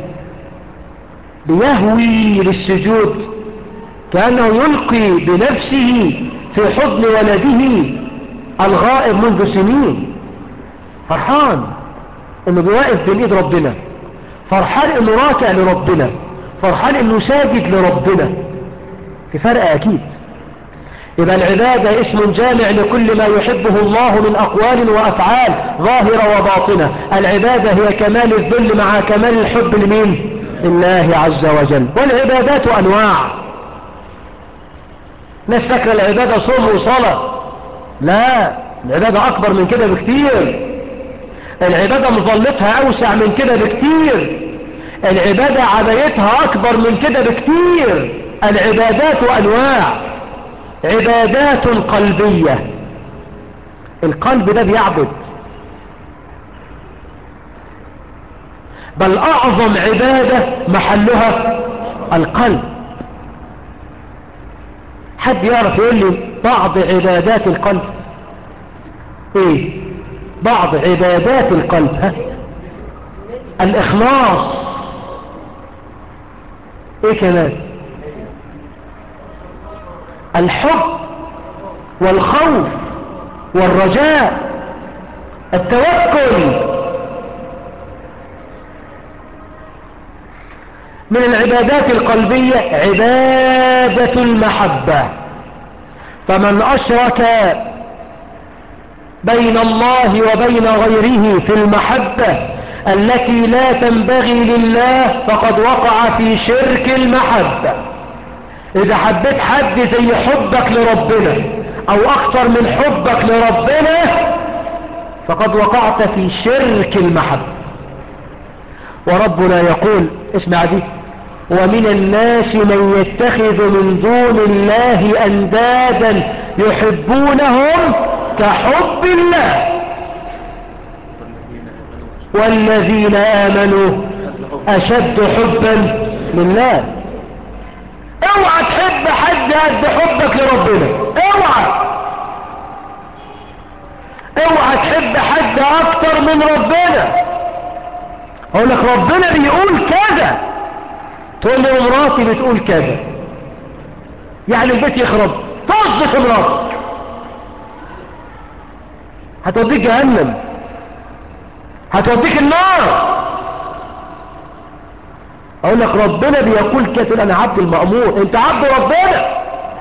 Speaker 2: بيهوي للسجود كأنه يلقي بنفسه في حضن ولده الغائب منذ سنين فرحان انه بيواقف بين ايد ربنا فرحان انه راكع لربنا فرحان انه ساجد لربنا في فرق اكيد يبقى العبادة اسم جامع لكل ما يحبه الله من أقوال وأفعال ظاهرة وباطنة العبادة هي كمال الذل مع كمال الحب لمين الله عز وجل والعبادات أنواع ناس فاكرة العبادة صوم وصلاة لا العبادة أكبر من كده بكتير العبادة مظلتها أوسع من كده بكتير العبادة عبايتها أكبر من كده بكتير العبادات أنواع عبادات قلبية القلب ده بيعبد بل أعظم عبادة محلها القلب حد يعرف يقول لي بعض عبادات القلب ايه بعض عبادات القلب ها؟ الإخلاص ايه كمان الحب والخوف والرجاء التوكل من العبادات القلبية عبادة المحبة فمن أشرك بين الله وبين غيره في المحبة التي لا تنبغي لله فقد وقع في شرك المحبة إذا حبيت حد زي حبك لربنا أو أكثر من حبك لربنا فقد وقعت في شرك المحبة وربنا يقول اسمع دي ومن الناس من يتخذ من دون الله أندادا يحبونهم كحب الله والذين آمنوا أشد حبا لله اوعى تحب حد قد حبك لربنا اوعى اوعى تحب حد اكتر من ربنا اقول لك ربنا بيقول كذا تقول لي مراتي بتقول كذا يعني البيت يخرب تصدق مراتك هتوديك جهنم هتوديك النار اقول لك ربنا بيقول كده تقول انا عبد المأمور انت عبد ربنا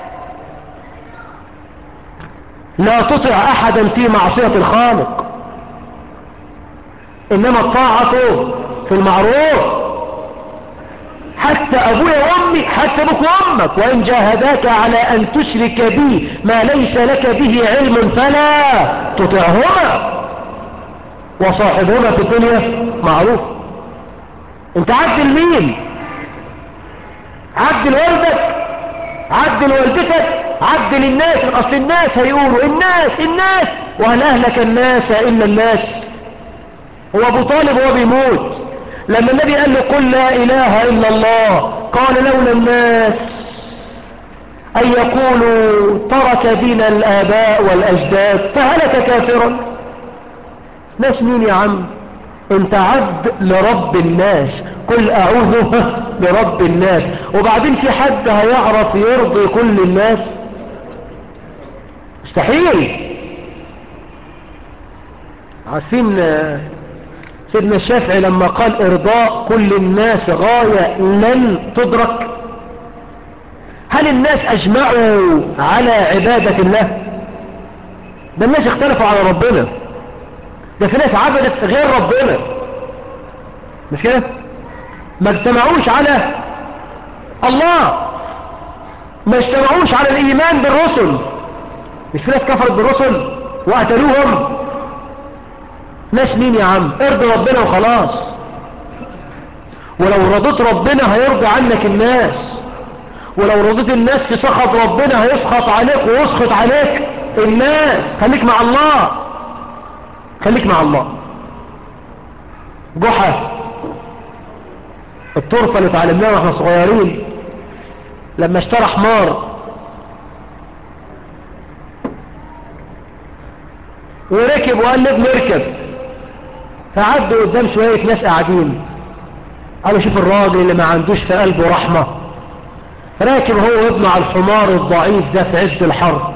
Speaker 2: لا تطع احدا في معصية الخالق انما الطاعة في المعروف حتى ابويا وامي حتى ابوك وامك وان جاهداك على ان تشرك بي ما ليس لك به علم فلا تطعهما وصاحبهما في الدنيا معروف انت عدل مين عدل والدك عدل والدتك عدل الناس اصل الناس هيقولوا الناس الناس وهل اهلك الناس الا الناس هو ابو طالب هو بيموت لما النبي قال له قل لا اله الا الله قال لولا الناس ان يقولوا ترك دين الاباء والاجداد فهلك كافرا ناس مين يا عم انت عبد لرب الناس قل اعوذ برب الناس وبعدين في حد هيعرف يرضي كل الناس مستحيل عارفين سيدنا الشافعي لما قال ارضاء كل الناس غاية لن تدرك هل الناس اجمعوا على عبادة الله ده الناس اختلفوا على ربنا ده في ناس عبدت غير ربنا مش كده ما اجتمعوش على الله ما اجتمعوش على الايمان بالرسل مش في ناس كفرت بالرسل وقتلوهم ناس مين يا عم ارضي ربنا وخلاص ولو رضيت ربنا هيرضي عنك الناس ولو رضيت الناس في سخط ربنا هيسخط عليك ويسخط عليك الناس خليك مع الله خليك مع الله جحا الطرفة اللي اتعلمناها واحنا صغيرين لما اشترى حمار وركب وقال لابنه اركب فعدوا قدام شوية ناس قاعدين قالوا شوف الراجل اللي ما عندوش في قلبه رحمة راكب هو وابنه على الحمار الضعيف ده في عز الحر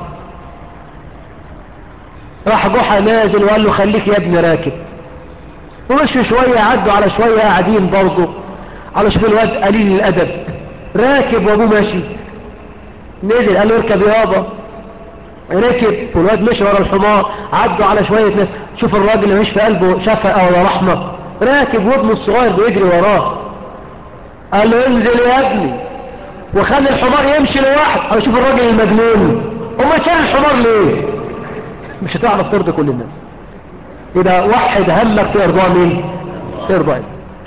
Speaker 2: راح جحا نازل وقال له خليك يا ابني راكب ومشوا شوية عدوا على شوية قاعدين برضه قالوا شوف الواد قليل الأدب راكب وابوه ماشي نزل قال له اركب يابا ركب والواد مشي ورا الحمار عدوا على شوية ناس شوف الراجل اللي مش في قلبه شفقة ولا رحمة راكب وابنه الصغير بيجري وراه قال له انزل يا ابني وخلي الحمار يمشي لوحده قال شوف الراجل المجنون وما شال الحمار ليه مش هتعرف ترضي كل الناس يبقى وحد همك في ارضاء مين في ارضاء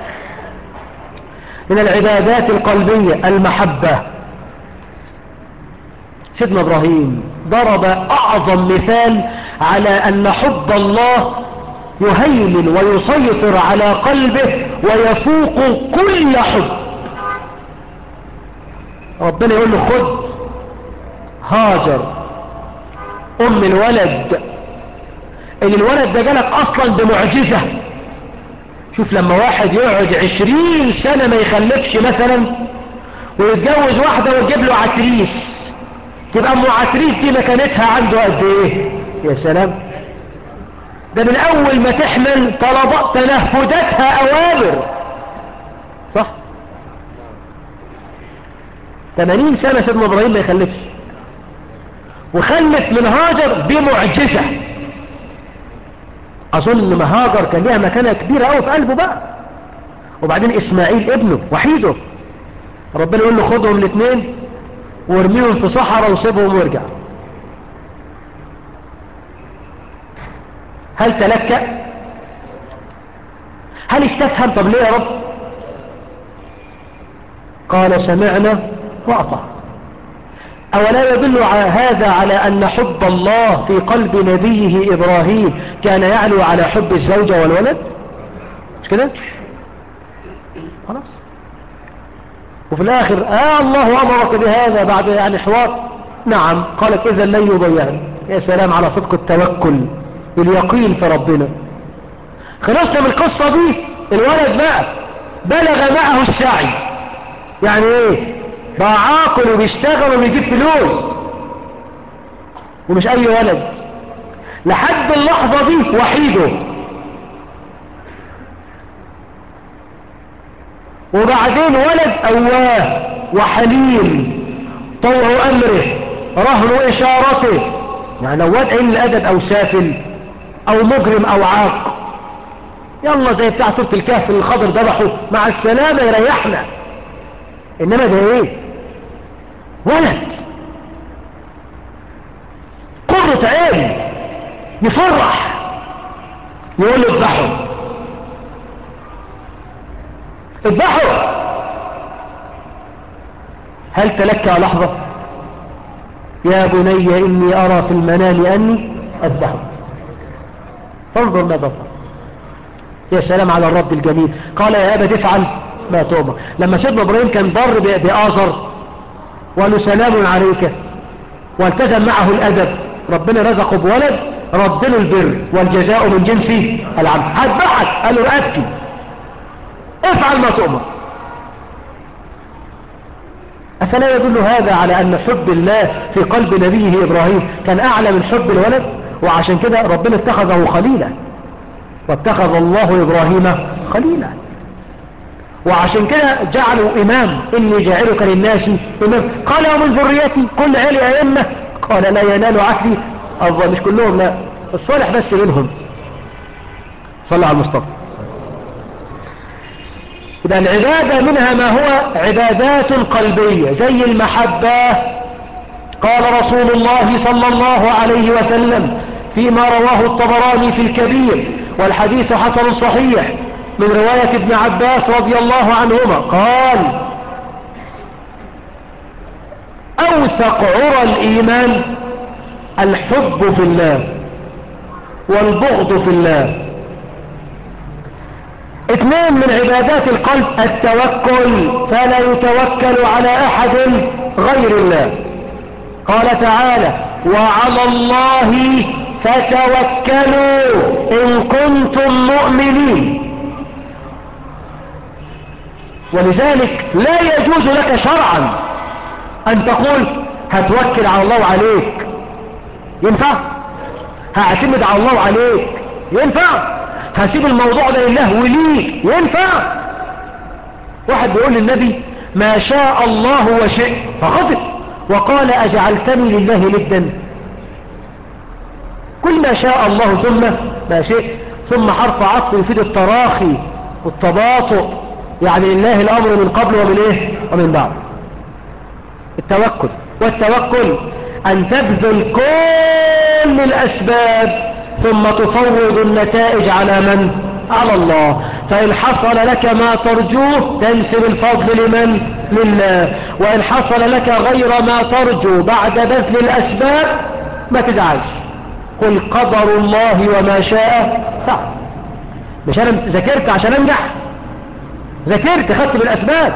Speaker 2: من العبادات القلبية المحبة سيدنا ابراهيم ضرب اعظم مثال على ان حب الله يهيمن ويسيطر على قلبه ويفوق كل حب ربنا يقول له خد هاجر ام الولد ان الولد ده جالك اصلا بمعجزة شوف لما واحد يقعد عشرين سنة ما يخلفش مثلا ويتجوز واحدة ويجيب له عتريس تبقى ام عتريس دي مكانتها عنده قد ايه يا سلام ده من اول ما تحمل طلبات تنفذتها اوامر صح 80 سنة سيدنا ابراهيم ما يخلفش وخلف من هاجر بمعجزة اظن ان هاجر كان ليها مكانة كبيرة قوي في قلبه بقى وبعدين اسماعيل ابنه وحيده ربنا يقول له خدهم الاثنين وارميهم في صحراء وسيبهم وارجع هل تلكأ هل استفهم طب ليه يا رب قال سمعنا وأطع أولا يدل هذا على أن حب الله في قلب نبيه إبراهيم كان يعلو على حب الزوجة والولد مش كده خلاص وفي الآخر آه الله أمرك بهذا بعد يعني حوار نعم قالت إذا لن يضيعني يا سلام على صدق التوكل واليقين في ربنا خلصنا من القصة دي الولد بقى بلغ معه السعي يعني ايه بقى عاقل وبيشتغل وبيجيب فلوس ومش اي ولد لحد اللحظة دي وحيده وبعدين ولد اواه وحليم طوع امره رهن اشارته يعني لو واد عين الادب او سافل او مجرم او عاق يلا زي بتاع سورة الكهف اللي الخضر ذبحه مع السلامة يريحنا انما ده ايه ولد قرة عين يفرح يقول له اذبحوا اذبحوا هل تلكى لحظة يا بني اني ارى في المنام اني اذبحك فانظر ماذا فعل يا سلام على الرب الجميل قال يا أبا تفعل ما تؤمر لما سيدنا إبراهيم كان ضر بآزر وقال له سلام عليك والتزم معه الأدب ربنا رزقه بولد رد له البر والجزاء من جنس العمل هتبعك قال له رقبتي افعل ما تؤمر أفلا يدل هذا على أن حب الله في قلب نبيه إبراهيم كان أعلى من حب الولد وعشان كده ربنا اتخذه خليلا واتخذ الله إبراهيم خليلا وعشان كده جعلوا إمام إني جاعلك للناس إمام قال ومن ذريتي كل عيلي أئمة قال لا ينال عهدي أفضل مش كلهم لا الصالح بس منهم صلى على المصطفى إذا العبادة منها ما هو عبادات قلبية زي المحبة قال رسول الله صلى الله عليه وسلم فيما رواه الطبراني في الكبير والحديث حسن صحيح من رواية ابن عباس رضي الله عنهما قال أوثق عرى الإيمان الحب في الله والبغض في الله اثنين من عبادات القلب التوكل فلا يتوكل على أحد غير الله قال تعالى وعلى الله فتوكلوا إن كنتم مؤمنين ولذلك لا يجوز لك شرعا أن تقول هتوكل على الله عليك ينفع هعتمد على الله عليك ينفع هسيب الموضوع ده لله وليك ينفع واحد بيقول للنبي ما شاء الله وشئت فغضب وقال أجعلتني لله ندا كل ما شاء الله ثم ما شئت ثم حرف عطف يفيد التراخي والتباطؤ يعني لله الأمر من قبل ومن إيه ومن بعد التوكل والتوكل أن تبذل كل الأسباب ثم تفوض النتائج على من؟ على الله فإن حصل لك ما ترجوه تنسب الفضل لمن؟ لله وإن حصل لك غير ما ترجو بعد بذل الأسباب ما تزعلش قل قدر الله وما شاء فعل مش أنا ذاكرت عشان أنجح ذاكرت خدت بالأسباب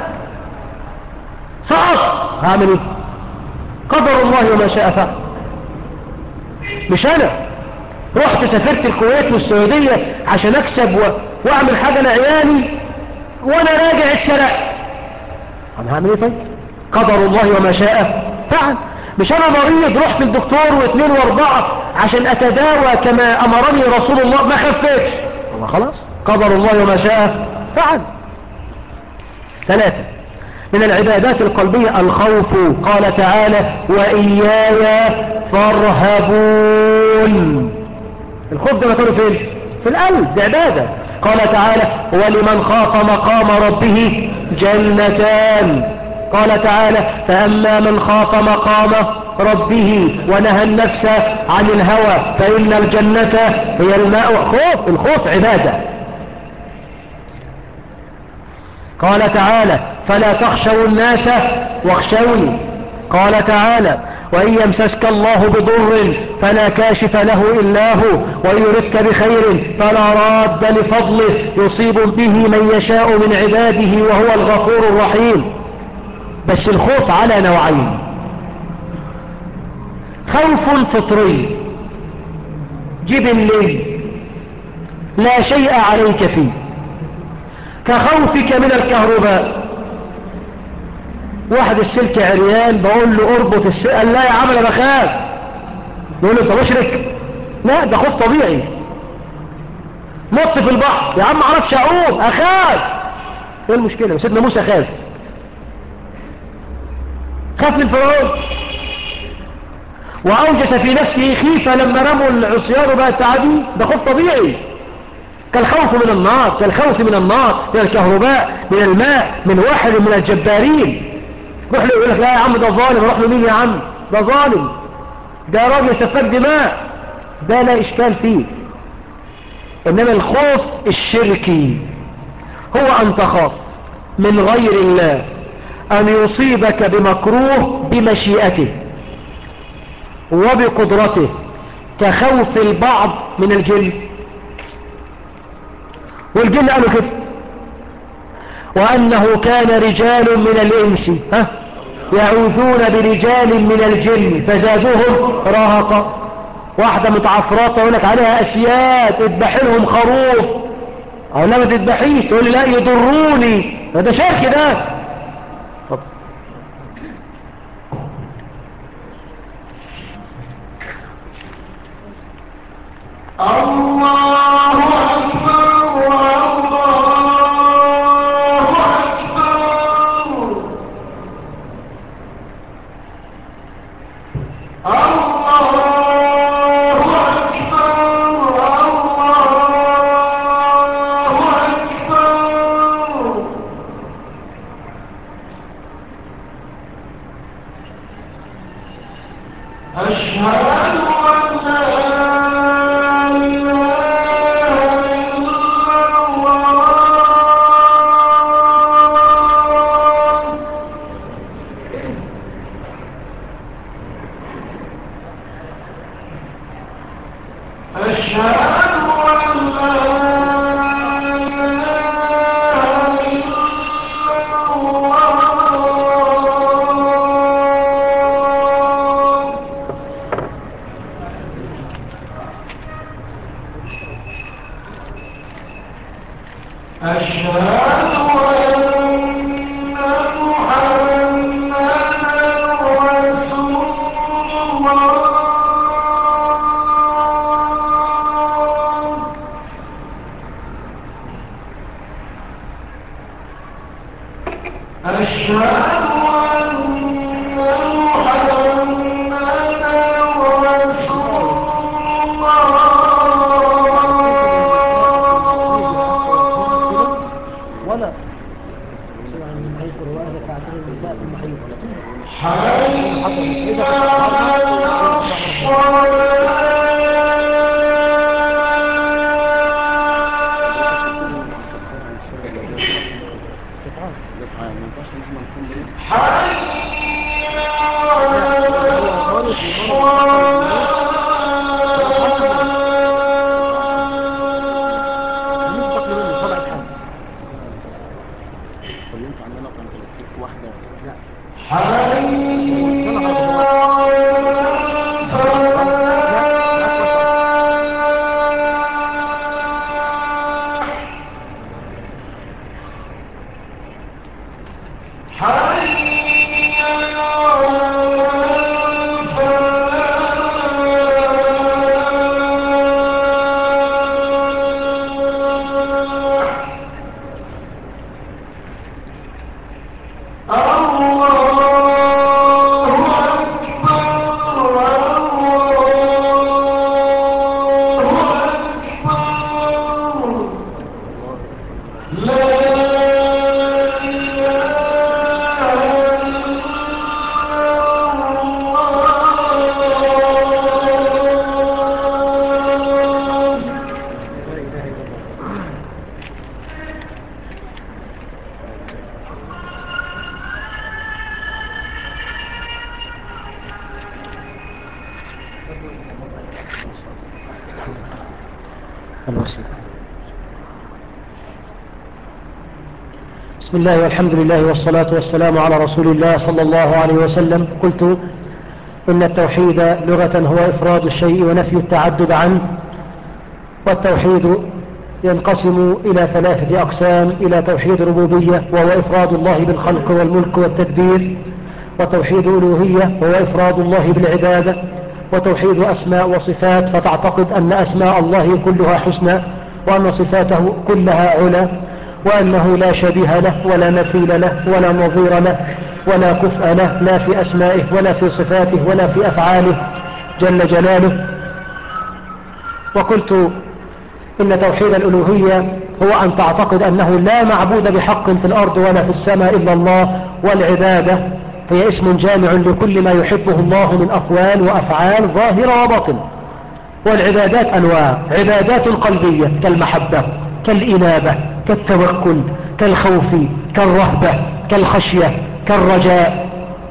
Speaker 2: سقط هعمل ايه قدر الله وما شاء فعل مش انا رحت سافرت الكويت والسعودية عشان اكسب و... واعمل حاجة لعيالي وانا راجع اتسرقت انا هعمل ايه طيب قدر الله وما شاء فعل مش انا مريض رحت الدكتور واثنين واربعة عشان اتداوى كما امرني رسول الله ما خفتش الله خلاص قدر الله وما شاء فعل ثلاثة من العبادات القلبية الخوف قال تعالى وإياي فارهبون الخوف ده مكانه فين في القلب ده عبادة قال تعالى ولمن خاف مقام ربه جنتان قال تعالى فأما من خاف مقام ربه ونهى النفس عن الهوى فإن الجنة هي الماء خوف الخوف عبادة قال تعالى فلا تخشوا الناس واخشوني قال تعالى وإن يمسسك الله بضر فلا كاشف له إلا هو وإن يردك بخير فلا راد لفضله يصيب به من يشاء من عباده وهو الغفور الرحيم بس الخوف على نوعين خوف فطري جبلي لا شيء عليك فيه كخوفك من الكهرباء واحد السلك عريان بقول له اربط السلك قال لا يا عم انا بخاف يقول له انت مشرك لا ده خوف طبيعي نط في البحر يا عم معرفش اعوم اخاف ايه المشكله سيدنا موسى خاف خاف من فرعون واوجس في نفسه خيفه لما رموا العصيان بقى تعدي ده خوف طبيعي كالخوف من النار كالخوف من النار من الكهرباء من الماء من واحد من الجبارين روح له يقول لك لا يا عم ده ظالم روح له مين يا عم ده ظالم ده راجل سفاك دماء ده لا اشكال فيه انما الخوف الشركي هو ان تخاف من غير الله ان يصيبك بمكروه بمشيئته وبقدرته كخوف البعض من الجن والجن قالوا كده وأنه كان رجال من الإنس ها يعوذون برجال من الجن فزادوهم رهقا واحدة متعفرات يقول لك عليها أسياد تذبح لهم خروف أو لا ما تذبحيش تقول لي لا يضروني ده شرك ده طب.
Speaker 3: الله أكبر الله أكبر الله أكبر الله أكبر أشهد أن لا إله إلا الله أشهد أن لا إله إلا الله أشهد أن محمدا رسول الله
Speaker 4: ولا يعني هيذكر هو أهل ساعتين النساء ثم هيذكر
Speaker 3: حي على الصلاة حي على الصلاة حي على الفلاح الله أكبر الله أكبر لا إله إلا الله
Speaker 4: بسم الله والحمد لله والصلاة والسلام على رسول الله صلى الله عليه وسلم قلت إن التوحيد لغة هو إفراد الشيء ونفي التعدد عنه والتوحيد ينقسم إلى ثلاثة أقسام إلى توحيد ربوبية وهو إفراد الله بالخلق والملك والتدبير وتوحيد ألوهية وهو إفراد الله بالعبادة وتوحيد أسماء وصفات فتعتقد أن أسماء الله كلها حسنى وأن صفاته كلها علا وأنه لا شبيه له ولا مثيل له ولا نظير له ولا كفء له لا في أسمائه ولا في صفاته ولا في أفعاله جل جلاله وقلت إن توحيد الألوهية هو أن تعتقد أنه لا معبود بحق في الأرض ولا في السماء إلا الله والعبادة هي اسم جامع لكل ما يحبه الله من أقوال وأفعال ظاهرة وباطن والعبادات أنواع عبادات قلبية كالمحبة كالإنابة كالتوكل كالخوف كالرهبة كالخشية كالرجاء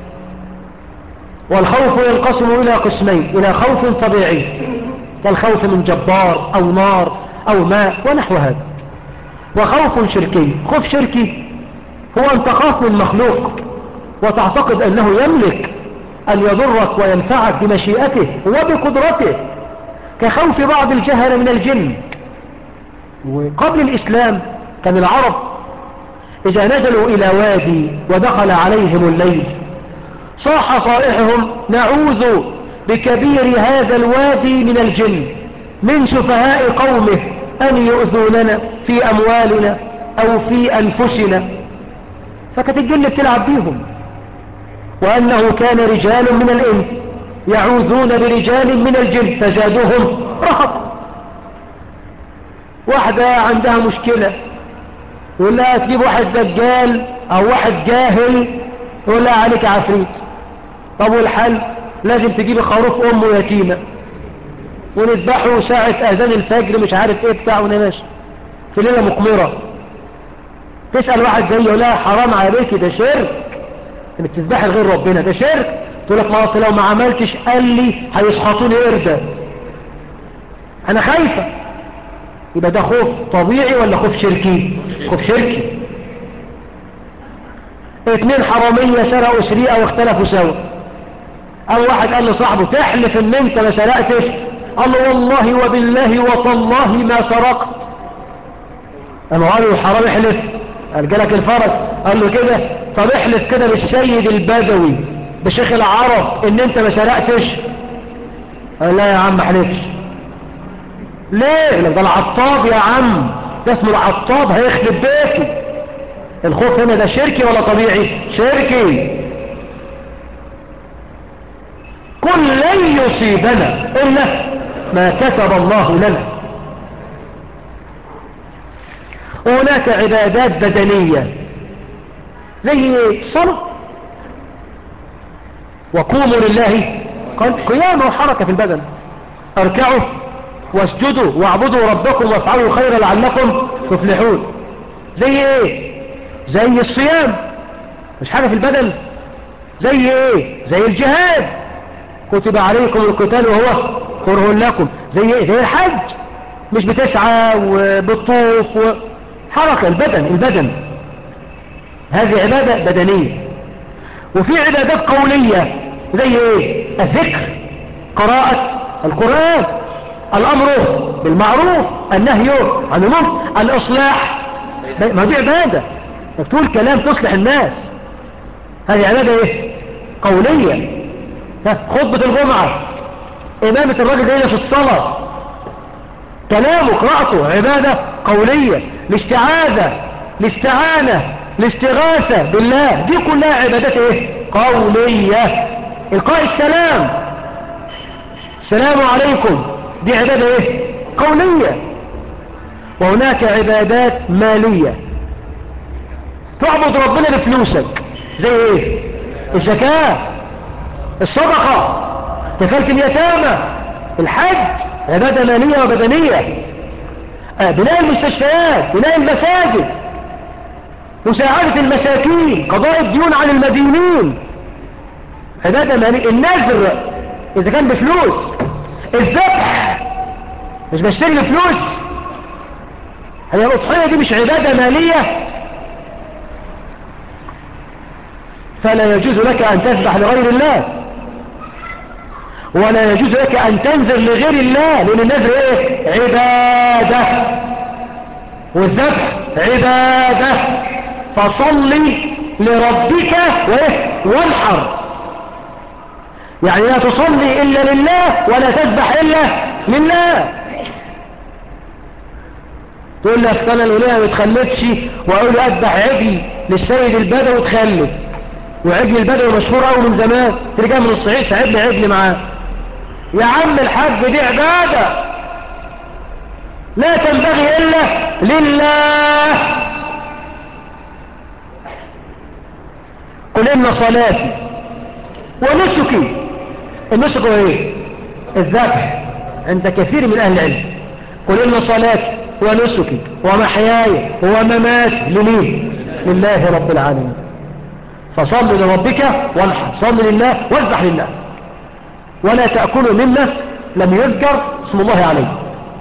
Speaker 4: والخوف ينقسم إلى قسمين إلى خوف طبيعي كالخوف من جبار أو نار أو ماء ونحو هذا وخوف شركي خوف شركي هو أن تخاف من مخلوق وتعتقد أنه يملك أن يضرك وينفعك بمشيئته وبقدرته كخوف بعض الجهل من الجن وقبل الإسلام كان العرب إذا نزلوا إلى وادي ودخل عليهم الليل صاح صائحهم نعوذ بكبير هذا الوادي من الجن من سفهاء قومه أن يؤذوننا في أموالنا أو في أنفسنا فكانت الجن بتلعب بيهم وأنه كان رجال من الإنس يعوذون برجال من الجن فزادوهم رهقا واحدة عندها مشكلة يقول لها تجيب واحد دجال او واحد جاهل يقول لها عليك عفريت طب والحل لازم تجيبي خروف امه يتيمة ونذبحه ساعة اذان الفجر مش عارف ايه بتاع ونماشي في ليلة مقمرة تسأل واحد زي يقول لها حرام عليك ده شرك انك تذبحي غير ربنا ده شرك تقول لك ما اصل لو ما عملتش قال لي هيسحطوني قردة انا خايفة يبقى ده خوف طبيعي ولا خوف شركي خوف شركي اتنين حرامية سرقوا سرقة واختلفوا سوا او واحد قال لصاحبه تحلف ان انت ما سرقتش قال له والله وبالله وتالله ما سرقت اما قال له الحرامي احلف قال جالك الفرس قال له كده طب احلف كده بالسيد البدوي بشيخ العرب ان انت ما سرقتش قال لا يا عم محلفش ليه لك ده العطاب يا عم ده اسمه العطاب هيخلب بيتي الخوف هنا ده شركي ولا طبيعي شركي قل لن يصيبنا إلا ما كتب الله لنا وهناك عبادات بدنية زي صلاة وقوموا لله قال قيام وحركة في البدن اركعوا واسجدوا واعبدوا ربكم وافعلوا خيرا لعلكم تفلحون زي ايه زي الصيام مش حاجة في البدن زي ايه زي الجهاد كتب عليكم القتال وهو كره لكم زي ايه زي الحج مش بتسعى وبتطوف حركة البدن البدن هذه عبادة بدنية وفي عبادات قولية زي ايه الذكر قراءة القرآن الامر بالمعروف النهي عن المنكر الاصلاح ما دي عبادة انك تقول كلام تصلح الناس هذه عبادة ايه قولية ها، خطبة الجمعة امامة الراجل هنا في الصلاة كلامه قراءته عبادة قولية الاستعاذة الاستعانة الاستغاثة بالله دي كلها عبادات ايه قولية القاء السلام السلام عليكم دي عبادة ايه قولية وهناك عبادات مالية تعبد ربنا بفلوسك زي ايه الزكاة الصدقة كفالة اليتامى الحج عبادة مالية وبدنية آه، بناء المستشفيات بناء المساجد مساعدة المساكين قضاء الديون عن المدينين عبادة مالية النذر إذا كان بفلوس الذبح مش بشتري بفلوس هي الأضحية دي مش عبادة مالية فلا يجوز لك أن تذبح لغير الله ولا يجوز لك أن تنذر لغير الله لأن النذر إيه؟ عبادة والذبح عبادة فصلي لربك وإيه؟ وانحر يعني لا تصلي إلا لله ولا تذبح إلا لله تقول لك انا الوليه ما بتخلفش واقول اذبح عجل للسيد البدوي تخلف وعجل البدوي مشهور قوي من زمان ترجع من الصعيد ساعد لي عجل معاه يا عم الحج دي عباده لا تنبغي الا لله قل ان صلاتي ونسكي النسك هو ايه الذبح عند كثير من اهل العلم قل ان صلاتي ونسكي ومحياي ومماتي لمين لله رب العالمين فصل لربك وانحر صل لله واذبح لله ولا تأكلوا مما لم يذكر اسم الله عليه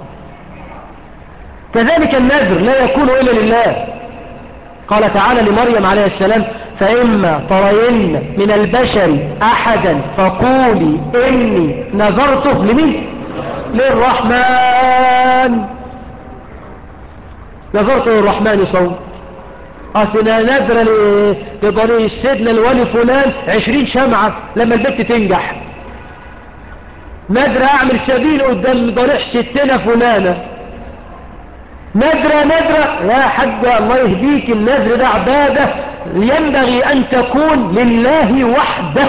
Speaker 4: كذلك النذر لا يكون إلا لله قال تعالى لمريم عليه السلام فإما ترين من البشر أحدا فقولي إني نذرته لمين للرحمن نذرت للرحمن صوم أصلنا نذر لضريح سيدنا الولي فلان عشرين شمعة لما البنت تنجح نذر أعمل سبيل قدام ضريح ستنا فلانة نذر نذر يا حاج الله يهديك النذر ده عبادة ينبغي أن تكون لله وحده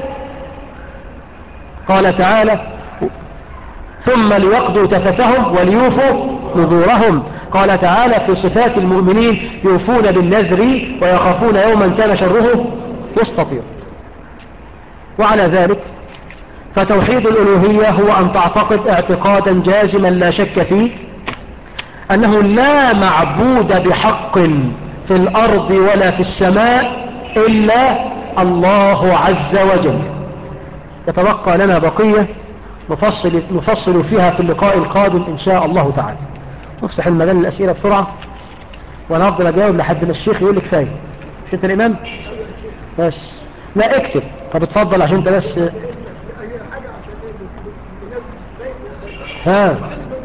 Speaker 4: قال تعالى ثم ليقضوا تفتهم وليوفوا نذورهم قال تعالى في صفات المؤمنين يوفون بالنذر ويخافون يوما كان شره مستطير وعلى ذلك فتوحيد الألوهية هو أن تعتقد اعتقادا جازما لا شك فيه أنه لا معبود بحق في الأرض ولا في السماء إلا الله عز وجل يتبقى لنا بقية نفصل, نفصل فيها في اللقاء القادم إن شاء الله تعالى نفتح المجال الأسئلة بسرعة وأنا أفضل أجاوب لحد ما الشيخ يقول لك كفاية مش أنت الإمام بس لا اكتب طب اتفضل عشان أنت بس ها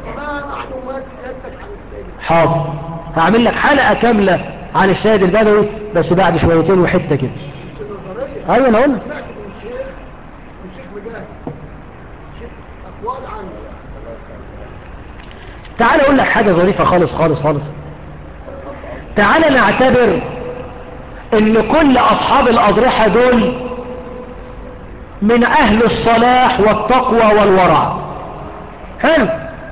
Speaker 4: حاضر هعمل لك حلقة كاملة عن السيد البدوي بس بعد شويتين وحتة كده ايوه انا قلت تعال اقول لك حاجة ظريفة خالص خالص خالص تعال نعتبر ان كل اصحاب الاضرحة دول من اهل الصلاح والتقوى والورع حلو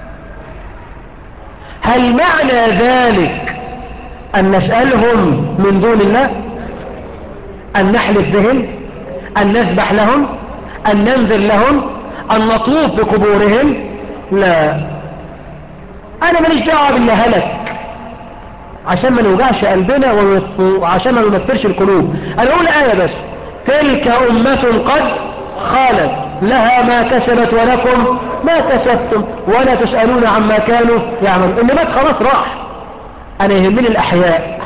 Speaker 4: هل معنى ذلك ان نسألهم من دون الله ان نحلف بهم ان نذبح لهم ان ننذر لهم ان نطوف بقبورهم لا انا ماليش دعوه باللي هلك عشان ما نوجعش قلبنا وعشان ما ننفرش القلوب انا اقول ايه بس تلك امه قد خالت لها ما كسبت ولكم ما كسبتم ولا تسالون عما كانوا يعملون اللي مات خلاص راح انا يهمني الاحياء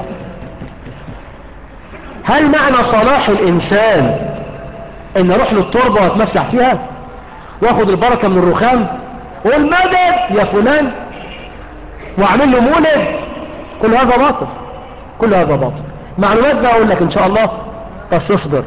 Speaker 4: هل معنى صلاح الانسان ان اروح للتربه واتمسح فيها واخد البركه من الرخام والمدد يا فلان واعمل له مولد كل هذا باطل كل هذا باطل معلومات بقى اقول لك ان شاء الله بس اصبر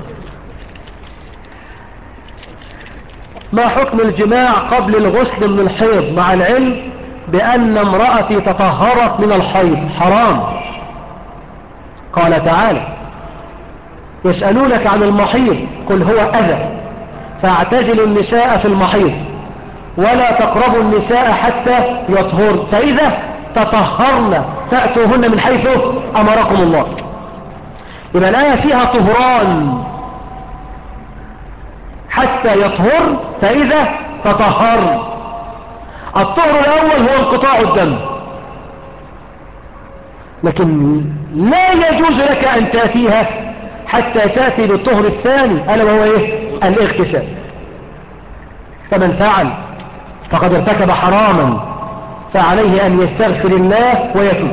Speaker 4: ما حكم الجماع قبل الغسل من الحيض مع العلم بأن امرأتي تطهرت من الحيض حرام قال تعالى يسألونك عن المحيض قل هو أذى فاعتزلوا النساء في المحيض ولا تقربوا النساء حتى يطهرن فإذا تطهرن فأتوهن من حيث أمركم الله يبقى الآية فيها طهران حتى يطهر فإذا تطهرن الطهر الأول هو انقطاع الدم لكن لا يجوز لك أن تأتيها حتى تأتي بالطهر الثاني ألا وهو إيه الاغتسال فمن فعل فقد ارتكب حراما فعليه أن يستغفر الله ويتوب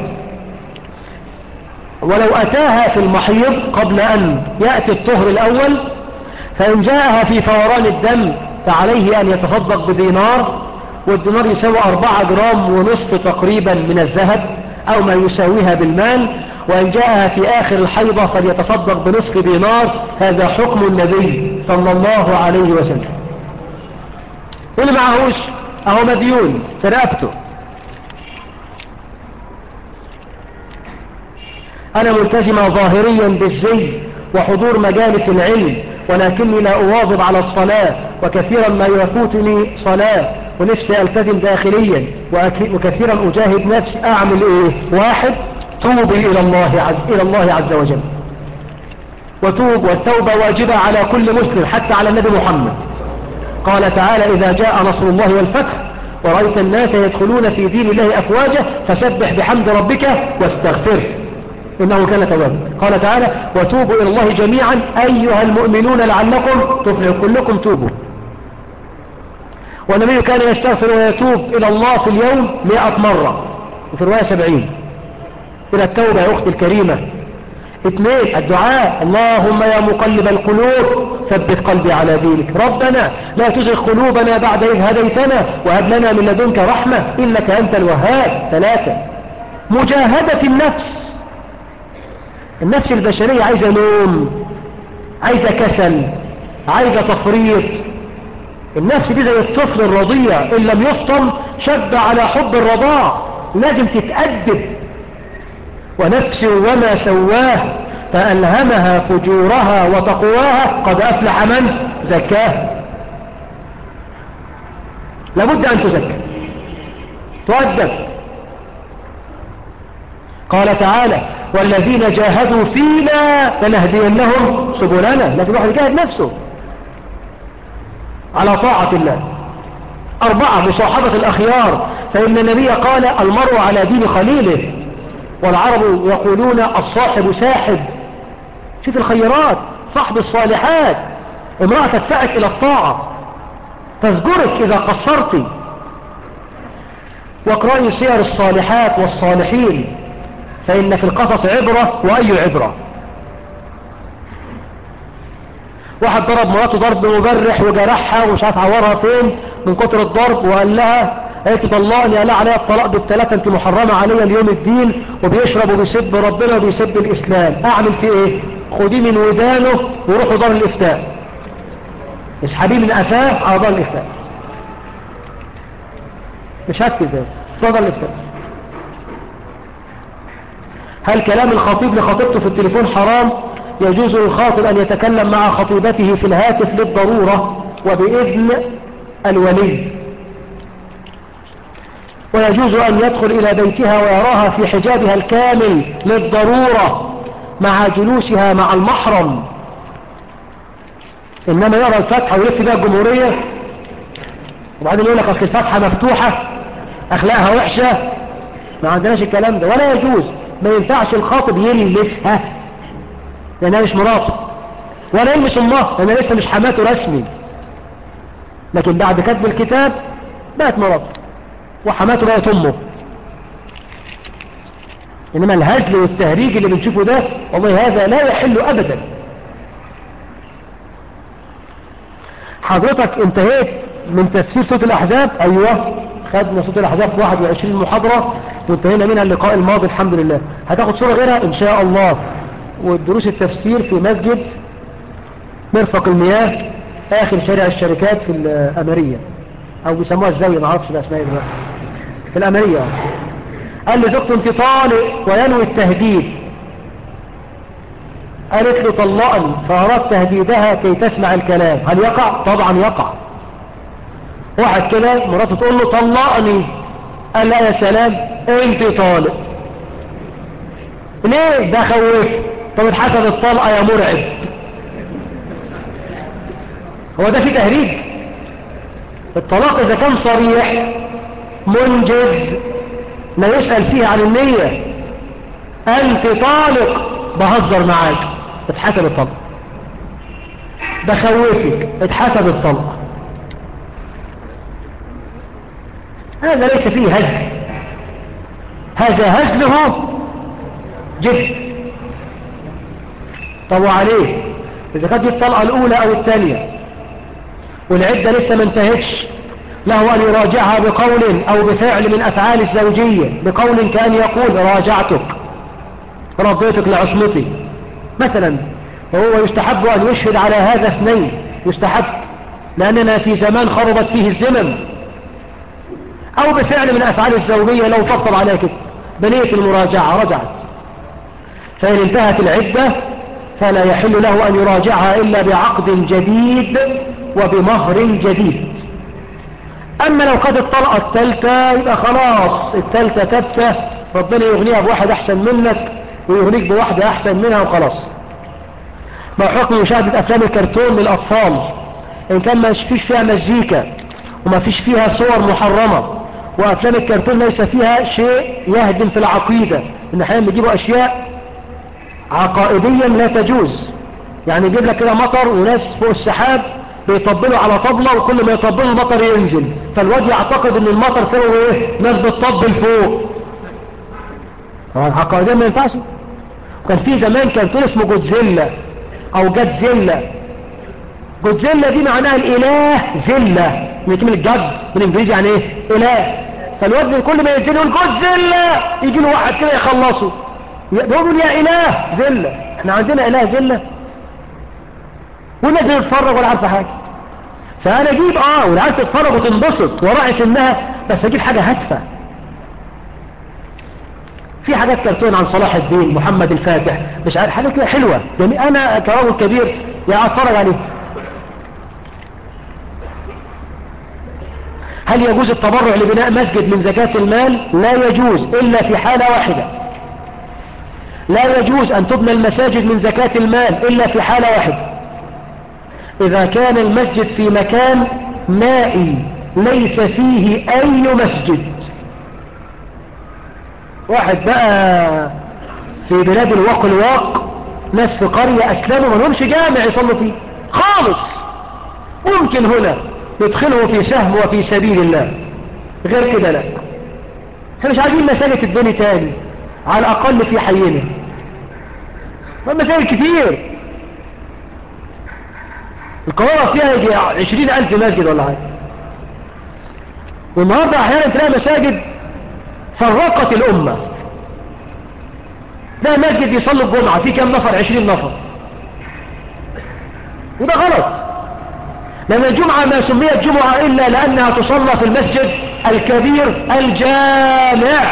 Speaker 4: ولو أتاها في المحيض قبل أن يأتي الطهر الأول فإن جاءها في فوران الدم فعليه أن يتصدق بدينار والدينار يساوي أربعة جرام ونصف تقريبا من الذهب أو ما يساويها بالمال وإن جاءها في آخر الحيضة فليتصدق بنصف دينار هذا حكم النبي صلى الله عليه وسلم واللي معهوش أهو مديون في رقبته أنا ملتزمة ظاهريا بالزي وحضور مجالس العلم ولكني لا أواظب على الصلاة وكثيرا ما يفوتني صلاة ونفسي ألتزم داخليا وكثيرا أجاهد نفسي أعمل إيه واحد توبي إلى الله عز, إلى الله عز وجل وتوب والتوبة واجبة على كل مسلم حتى على النبي محمد قال تعالى إذا جاء نصر الله والفتح ورأيت الناس يدخلون في دين الله أفواجا فسبح بحمد ربك واستغفره إنه كان توابا قال تعالى وتوبوا إلى الله جميعا أيها المؤمنون لعلكم تفلحوا كلكم توبوا والنبي كان يستغفر ويتوب إلى الله في اليوم مئة مرة وفي رواية سبعين إلى التوبة يا أختي الكريمة اثنين الدعاء اللهم يا مقلب القلوب ثبت قلبي على دينك ربنا لا تزغ قلوبنا بعد إذ هديتنا وهب لنا من لدنك رحمة إنك أنت الوهاب ثلاثة مجاهدة النفس النفس البشرية عايزة نوم عايزة كسل عايزة تفريط النفس دي زي الطفل الرضيع إن لم يفطم شد على حب الرضاع لازم تتأدب ونفس وما سواه فألهمها فجورها وتقواها قد أفلح من زكاها لابد أن تزكى تؤدب قال تعالى والذين جاهدوا فينا لنهدينهم سبلنا لكن واحد يجاهد نفسه على طاعة الله أربعة مصاحبة الأخيار فإن النبي قال المرء على دين خليله والعرب يقولون الصاحب ساحب شوف الخيرات صاحب الصالحات امرأة تدفعك إلى الطاعة تذكرك إذا قصرت واقرأي سير الصالحات والصالحين فإن في القصص عبرة وأي عبرة واحد ضرب مراته ضرب مبرح وجرحها ومش عارف عورها فين من كتر الضرب وقال لها قالت طلقني قال عليها الطلاق بالثلاثة انت محرمة عليا اليوم الدين وبيشرب وبيسب ربنا وبيسب الاسلام اعمل فيه ايه خديه من ودانه وروحوا دار الافتاء اسحبيه من قفاه على دار الافتاء مش هكتب ده اتفضل افتح هل كلام الخطيب لخطيبته في التليفون حرام يجوز للخاطب أن يتكلم مع خطيبته في الهاتف للضرورة وبإذن الولي ويجوز أن يدخل إلى بيتها ويراها في حجابها الكامل للضرورة مع جلوسها مع المحرم إنما يرى الفتحة ويلف بها الجمهورية وبعدين يقول لك أصل الفتحة مفتوحة أخلاقها وحشة ما عندناش الكلام ده ولا يجوز ما ينفعش الخاطب يلمسها لأنها مش مراته ولا يلمس امها لأنها لسه مش حماته رسمي لكن بعد كتب الكتاب بقت مراته وحماته بقت امه انما الهزل والتهريج اللي بنشوفه ده والله هذا لا يحل ابدا حضرتك انتهيت من تفسير صوت الاحزاب ايوه خدنا صوت الاحزاب في 21 محاضرة وانتهينا منها اللقاء الماضي الحمد لله هتاخد صورة غيرها ان شاء الله والدروس التفسير في مسجد مرفق المياه اخر شارع الشركات في الامرية او بيسموها الزاوية ما اعرفش الاسماء دلوقتي في الامرية قال لي زوجته انت طالق وينوي التهديد قالت له طلقني فاراد تهديدها كي تسمع الكلام هل يقع طبعا يقع واحد كده مراته تقول له طلقني قال لا يا سلام انت طالق ليه ده خوف طب اتحسب الطلقه يا مرعب هو ده في تهريج الطلاق اذا كان صريح منجز لا يسأل فيها عن النية انت طالق بهزر معاك اتحسب الطلق بخوفك اتحسب الطلق هذا ليس فيه هزل هذا هزله جد طب وعليه اذا كانت الطلقة الاولى او الثانية والعدة لسه ما انتهتش له أن يراجعها بقول أو بفعل من أفعال الزوجية بقول كان يقول راجعتك رضيتك لعصمتي مثلا وهو يستحب أن يشهد على هذا اثنين يستحب لأننا في زمان خربت فيه الزمن أو بفعل من أفعال الزوجية لو طبطب عليها كده بنية المراجعة رجعت فإن انتهت العدة فلا يحل له أن يراجعها إلا بعقد جديد وبمهر جديد اما لو خد الطلقة الثالثة يبقى خلاص الثالثة تبتة ربنا يغنيها بواحد احسن منك ويغنيك بواحدة احسن منها وخلاص ما حكم مشاهدة افلام الكرتون للاطفال ان كان ما فيش فيها مزيكا وما فيش فيها صور محرمة وافلام الكرتون ليس فيها شيء يهدم في العقيدة ان احيانا بيجيبوا اشياء عقائديا لا تجوز يعني يجيب لك كده مطر وناس فوق السحاب بيطبلوا على طبلة وكل ما يطبلوا المطر ينزل فالواد يعتقد ان المطر فوق ايه ناس بتطبل فوق طبعا عقائديا ما ينفعش وكان في زمان كرتون اسمه جودزيلا او جادزيلا جودزيلا دي معناها الاله زلة من كلمة جد بالانجليزي يعني ايه اله فالواد كل ما ينزل يقول جودزيلا يجي له واحد كده يخلصه يقول يا اله زلة احنا عندنا اله زلة والناس بتتفرج ولا عارفه حاجه فانا اجيب اه والعيال تتفرج وتنبسط وراعي سنها بس اجيب حاجه هادفه في حاجات كرتون عن صلاح الدين محمد الفاتح مش عارف حاجه كده حلوه يعني انا كراجل كبير يعني اتفرج عليه هل يجوز التبرع لبناء مسجد من زكاة المال لا يجوز إلا في حالة واحدة لا يجوز أن تبنى المساجد من زكاة المال إلا في حالة واحدة إذا كان المسجد في مكان مائي ليس فيه أي مسجد واحد بقى في بلاد الواق الواق ناس في قرية أسلموا ما لهمش جامع يصلوا فيه خالص ممكن هنا ندخله في سهم وفي سبيل الله غير كده لا احنا مش عايزين مساجد الدنيا تاني على الأقل في حينا والمساجد كتير القاهرة فيها يجي عشرين ألف مسجد ولا حاجة والنهاردة أحيانا تلاقي مساجد فرقت الأمة ده مسجد يصلي الجمعة فيه كام نفر عشرين نفر وده غلط لأن الجمعة ما سميت جمعة إلا لأنها تصلى في المسجد الكبير الجامع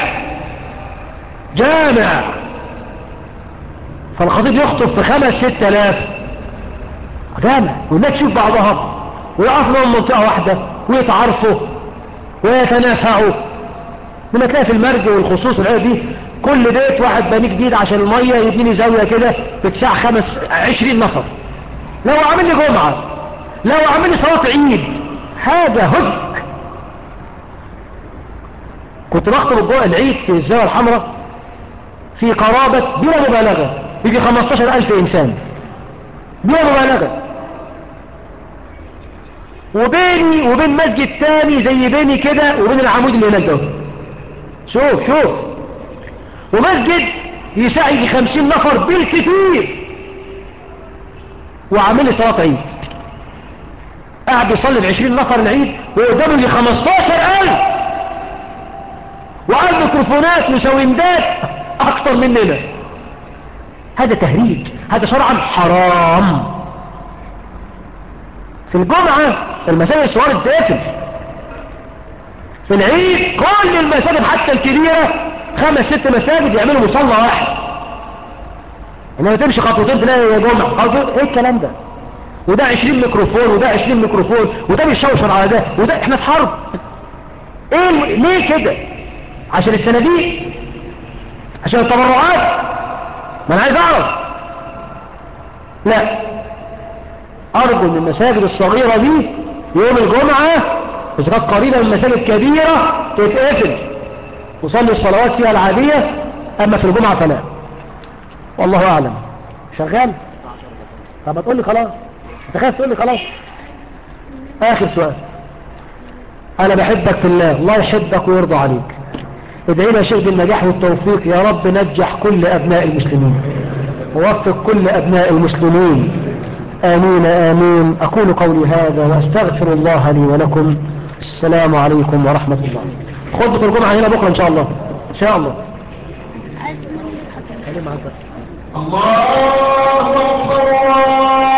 Speaker 4: جامع فالخطيب يخطب في خمس ست الاف جامع والناس تشوف بعضها ويقف لهم منطقة واحدة ويتعرفوا ويتنافعوا لما تلاقي في المرج والخصوص والعيال دي كل بيت واحد بني جديد عشان المية يبني زاوية كده بتساع خمس عشرين نفر لو عامل لي جمعة لو عامل لي صلاة عيد حاجة هج كنت بخطب الجوع العيد في الزاوية الحمراء في قرابة بلا مبالغة يجي 15 ألف إنسان بلا مبالغة وبيني وبين مسجد تاني زي بيني كده وبين العمود اللي هناك ده شوف شوف ومسجد يساعد يجي 50 نفر بالكثير وعامل لي صلاة عيد قاعد يصلي ب 20 نفر العيد وقدامه يجي 15000 وقال ميكروفونات وسويندات اكتر مننا هذا تهريج هذا شرعا حرام في الجمعة المساجد الصغار الداخل في العيد كل المساجد حتى الكبيرة خمس ست مساجد يعملوا مصلى واحد انما تمشي خطوتين تلاقي يا جمعة خطوتين ايه الكلام ده وده عشرين ميكروفون وده عشرين ميكروفون وده بيشوشر على ده وده احنا في حرب ايه الم- ليه كده عشان الصناديق عشان التبرعات ما انا عايز اعرف لا ارجو ان المساجد الصغيرة دي يوم الجمعة اذا كانت قريبة من مساجد كبيرة تتقفل وصلي الصلوات فيها العادية اما في الجمعة فلا والله اعلم شغال طب ما تقول لي خلاص انت خايف تقول لي خلاص اخر سؤال انا بحبك في الله الله يحبك ويرضى عليك ادعي لي يا شيخ بالنجاح والتوفيق يا رب نجح كل ابناء المسلمين ووفق كل ابناء المسلمين امين امين اقول قولي هذا واستغفر الله لي ولكم السلام عليكم ورحمة الله خطبة الجمعة هنا بكرة ان شاء الله ان شاء الله
Speaker 3: الله أكبر الله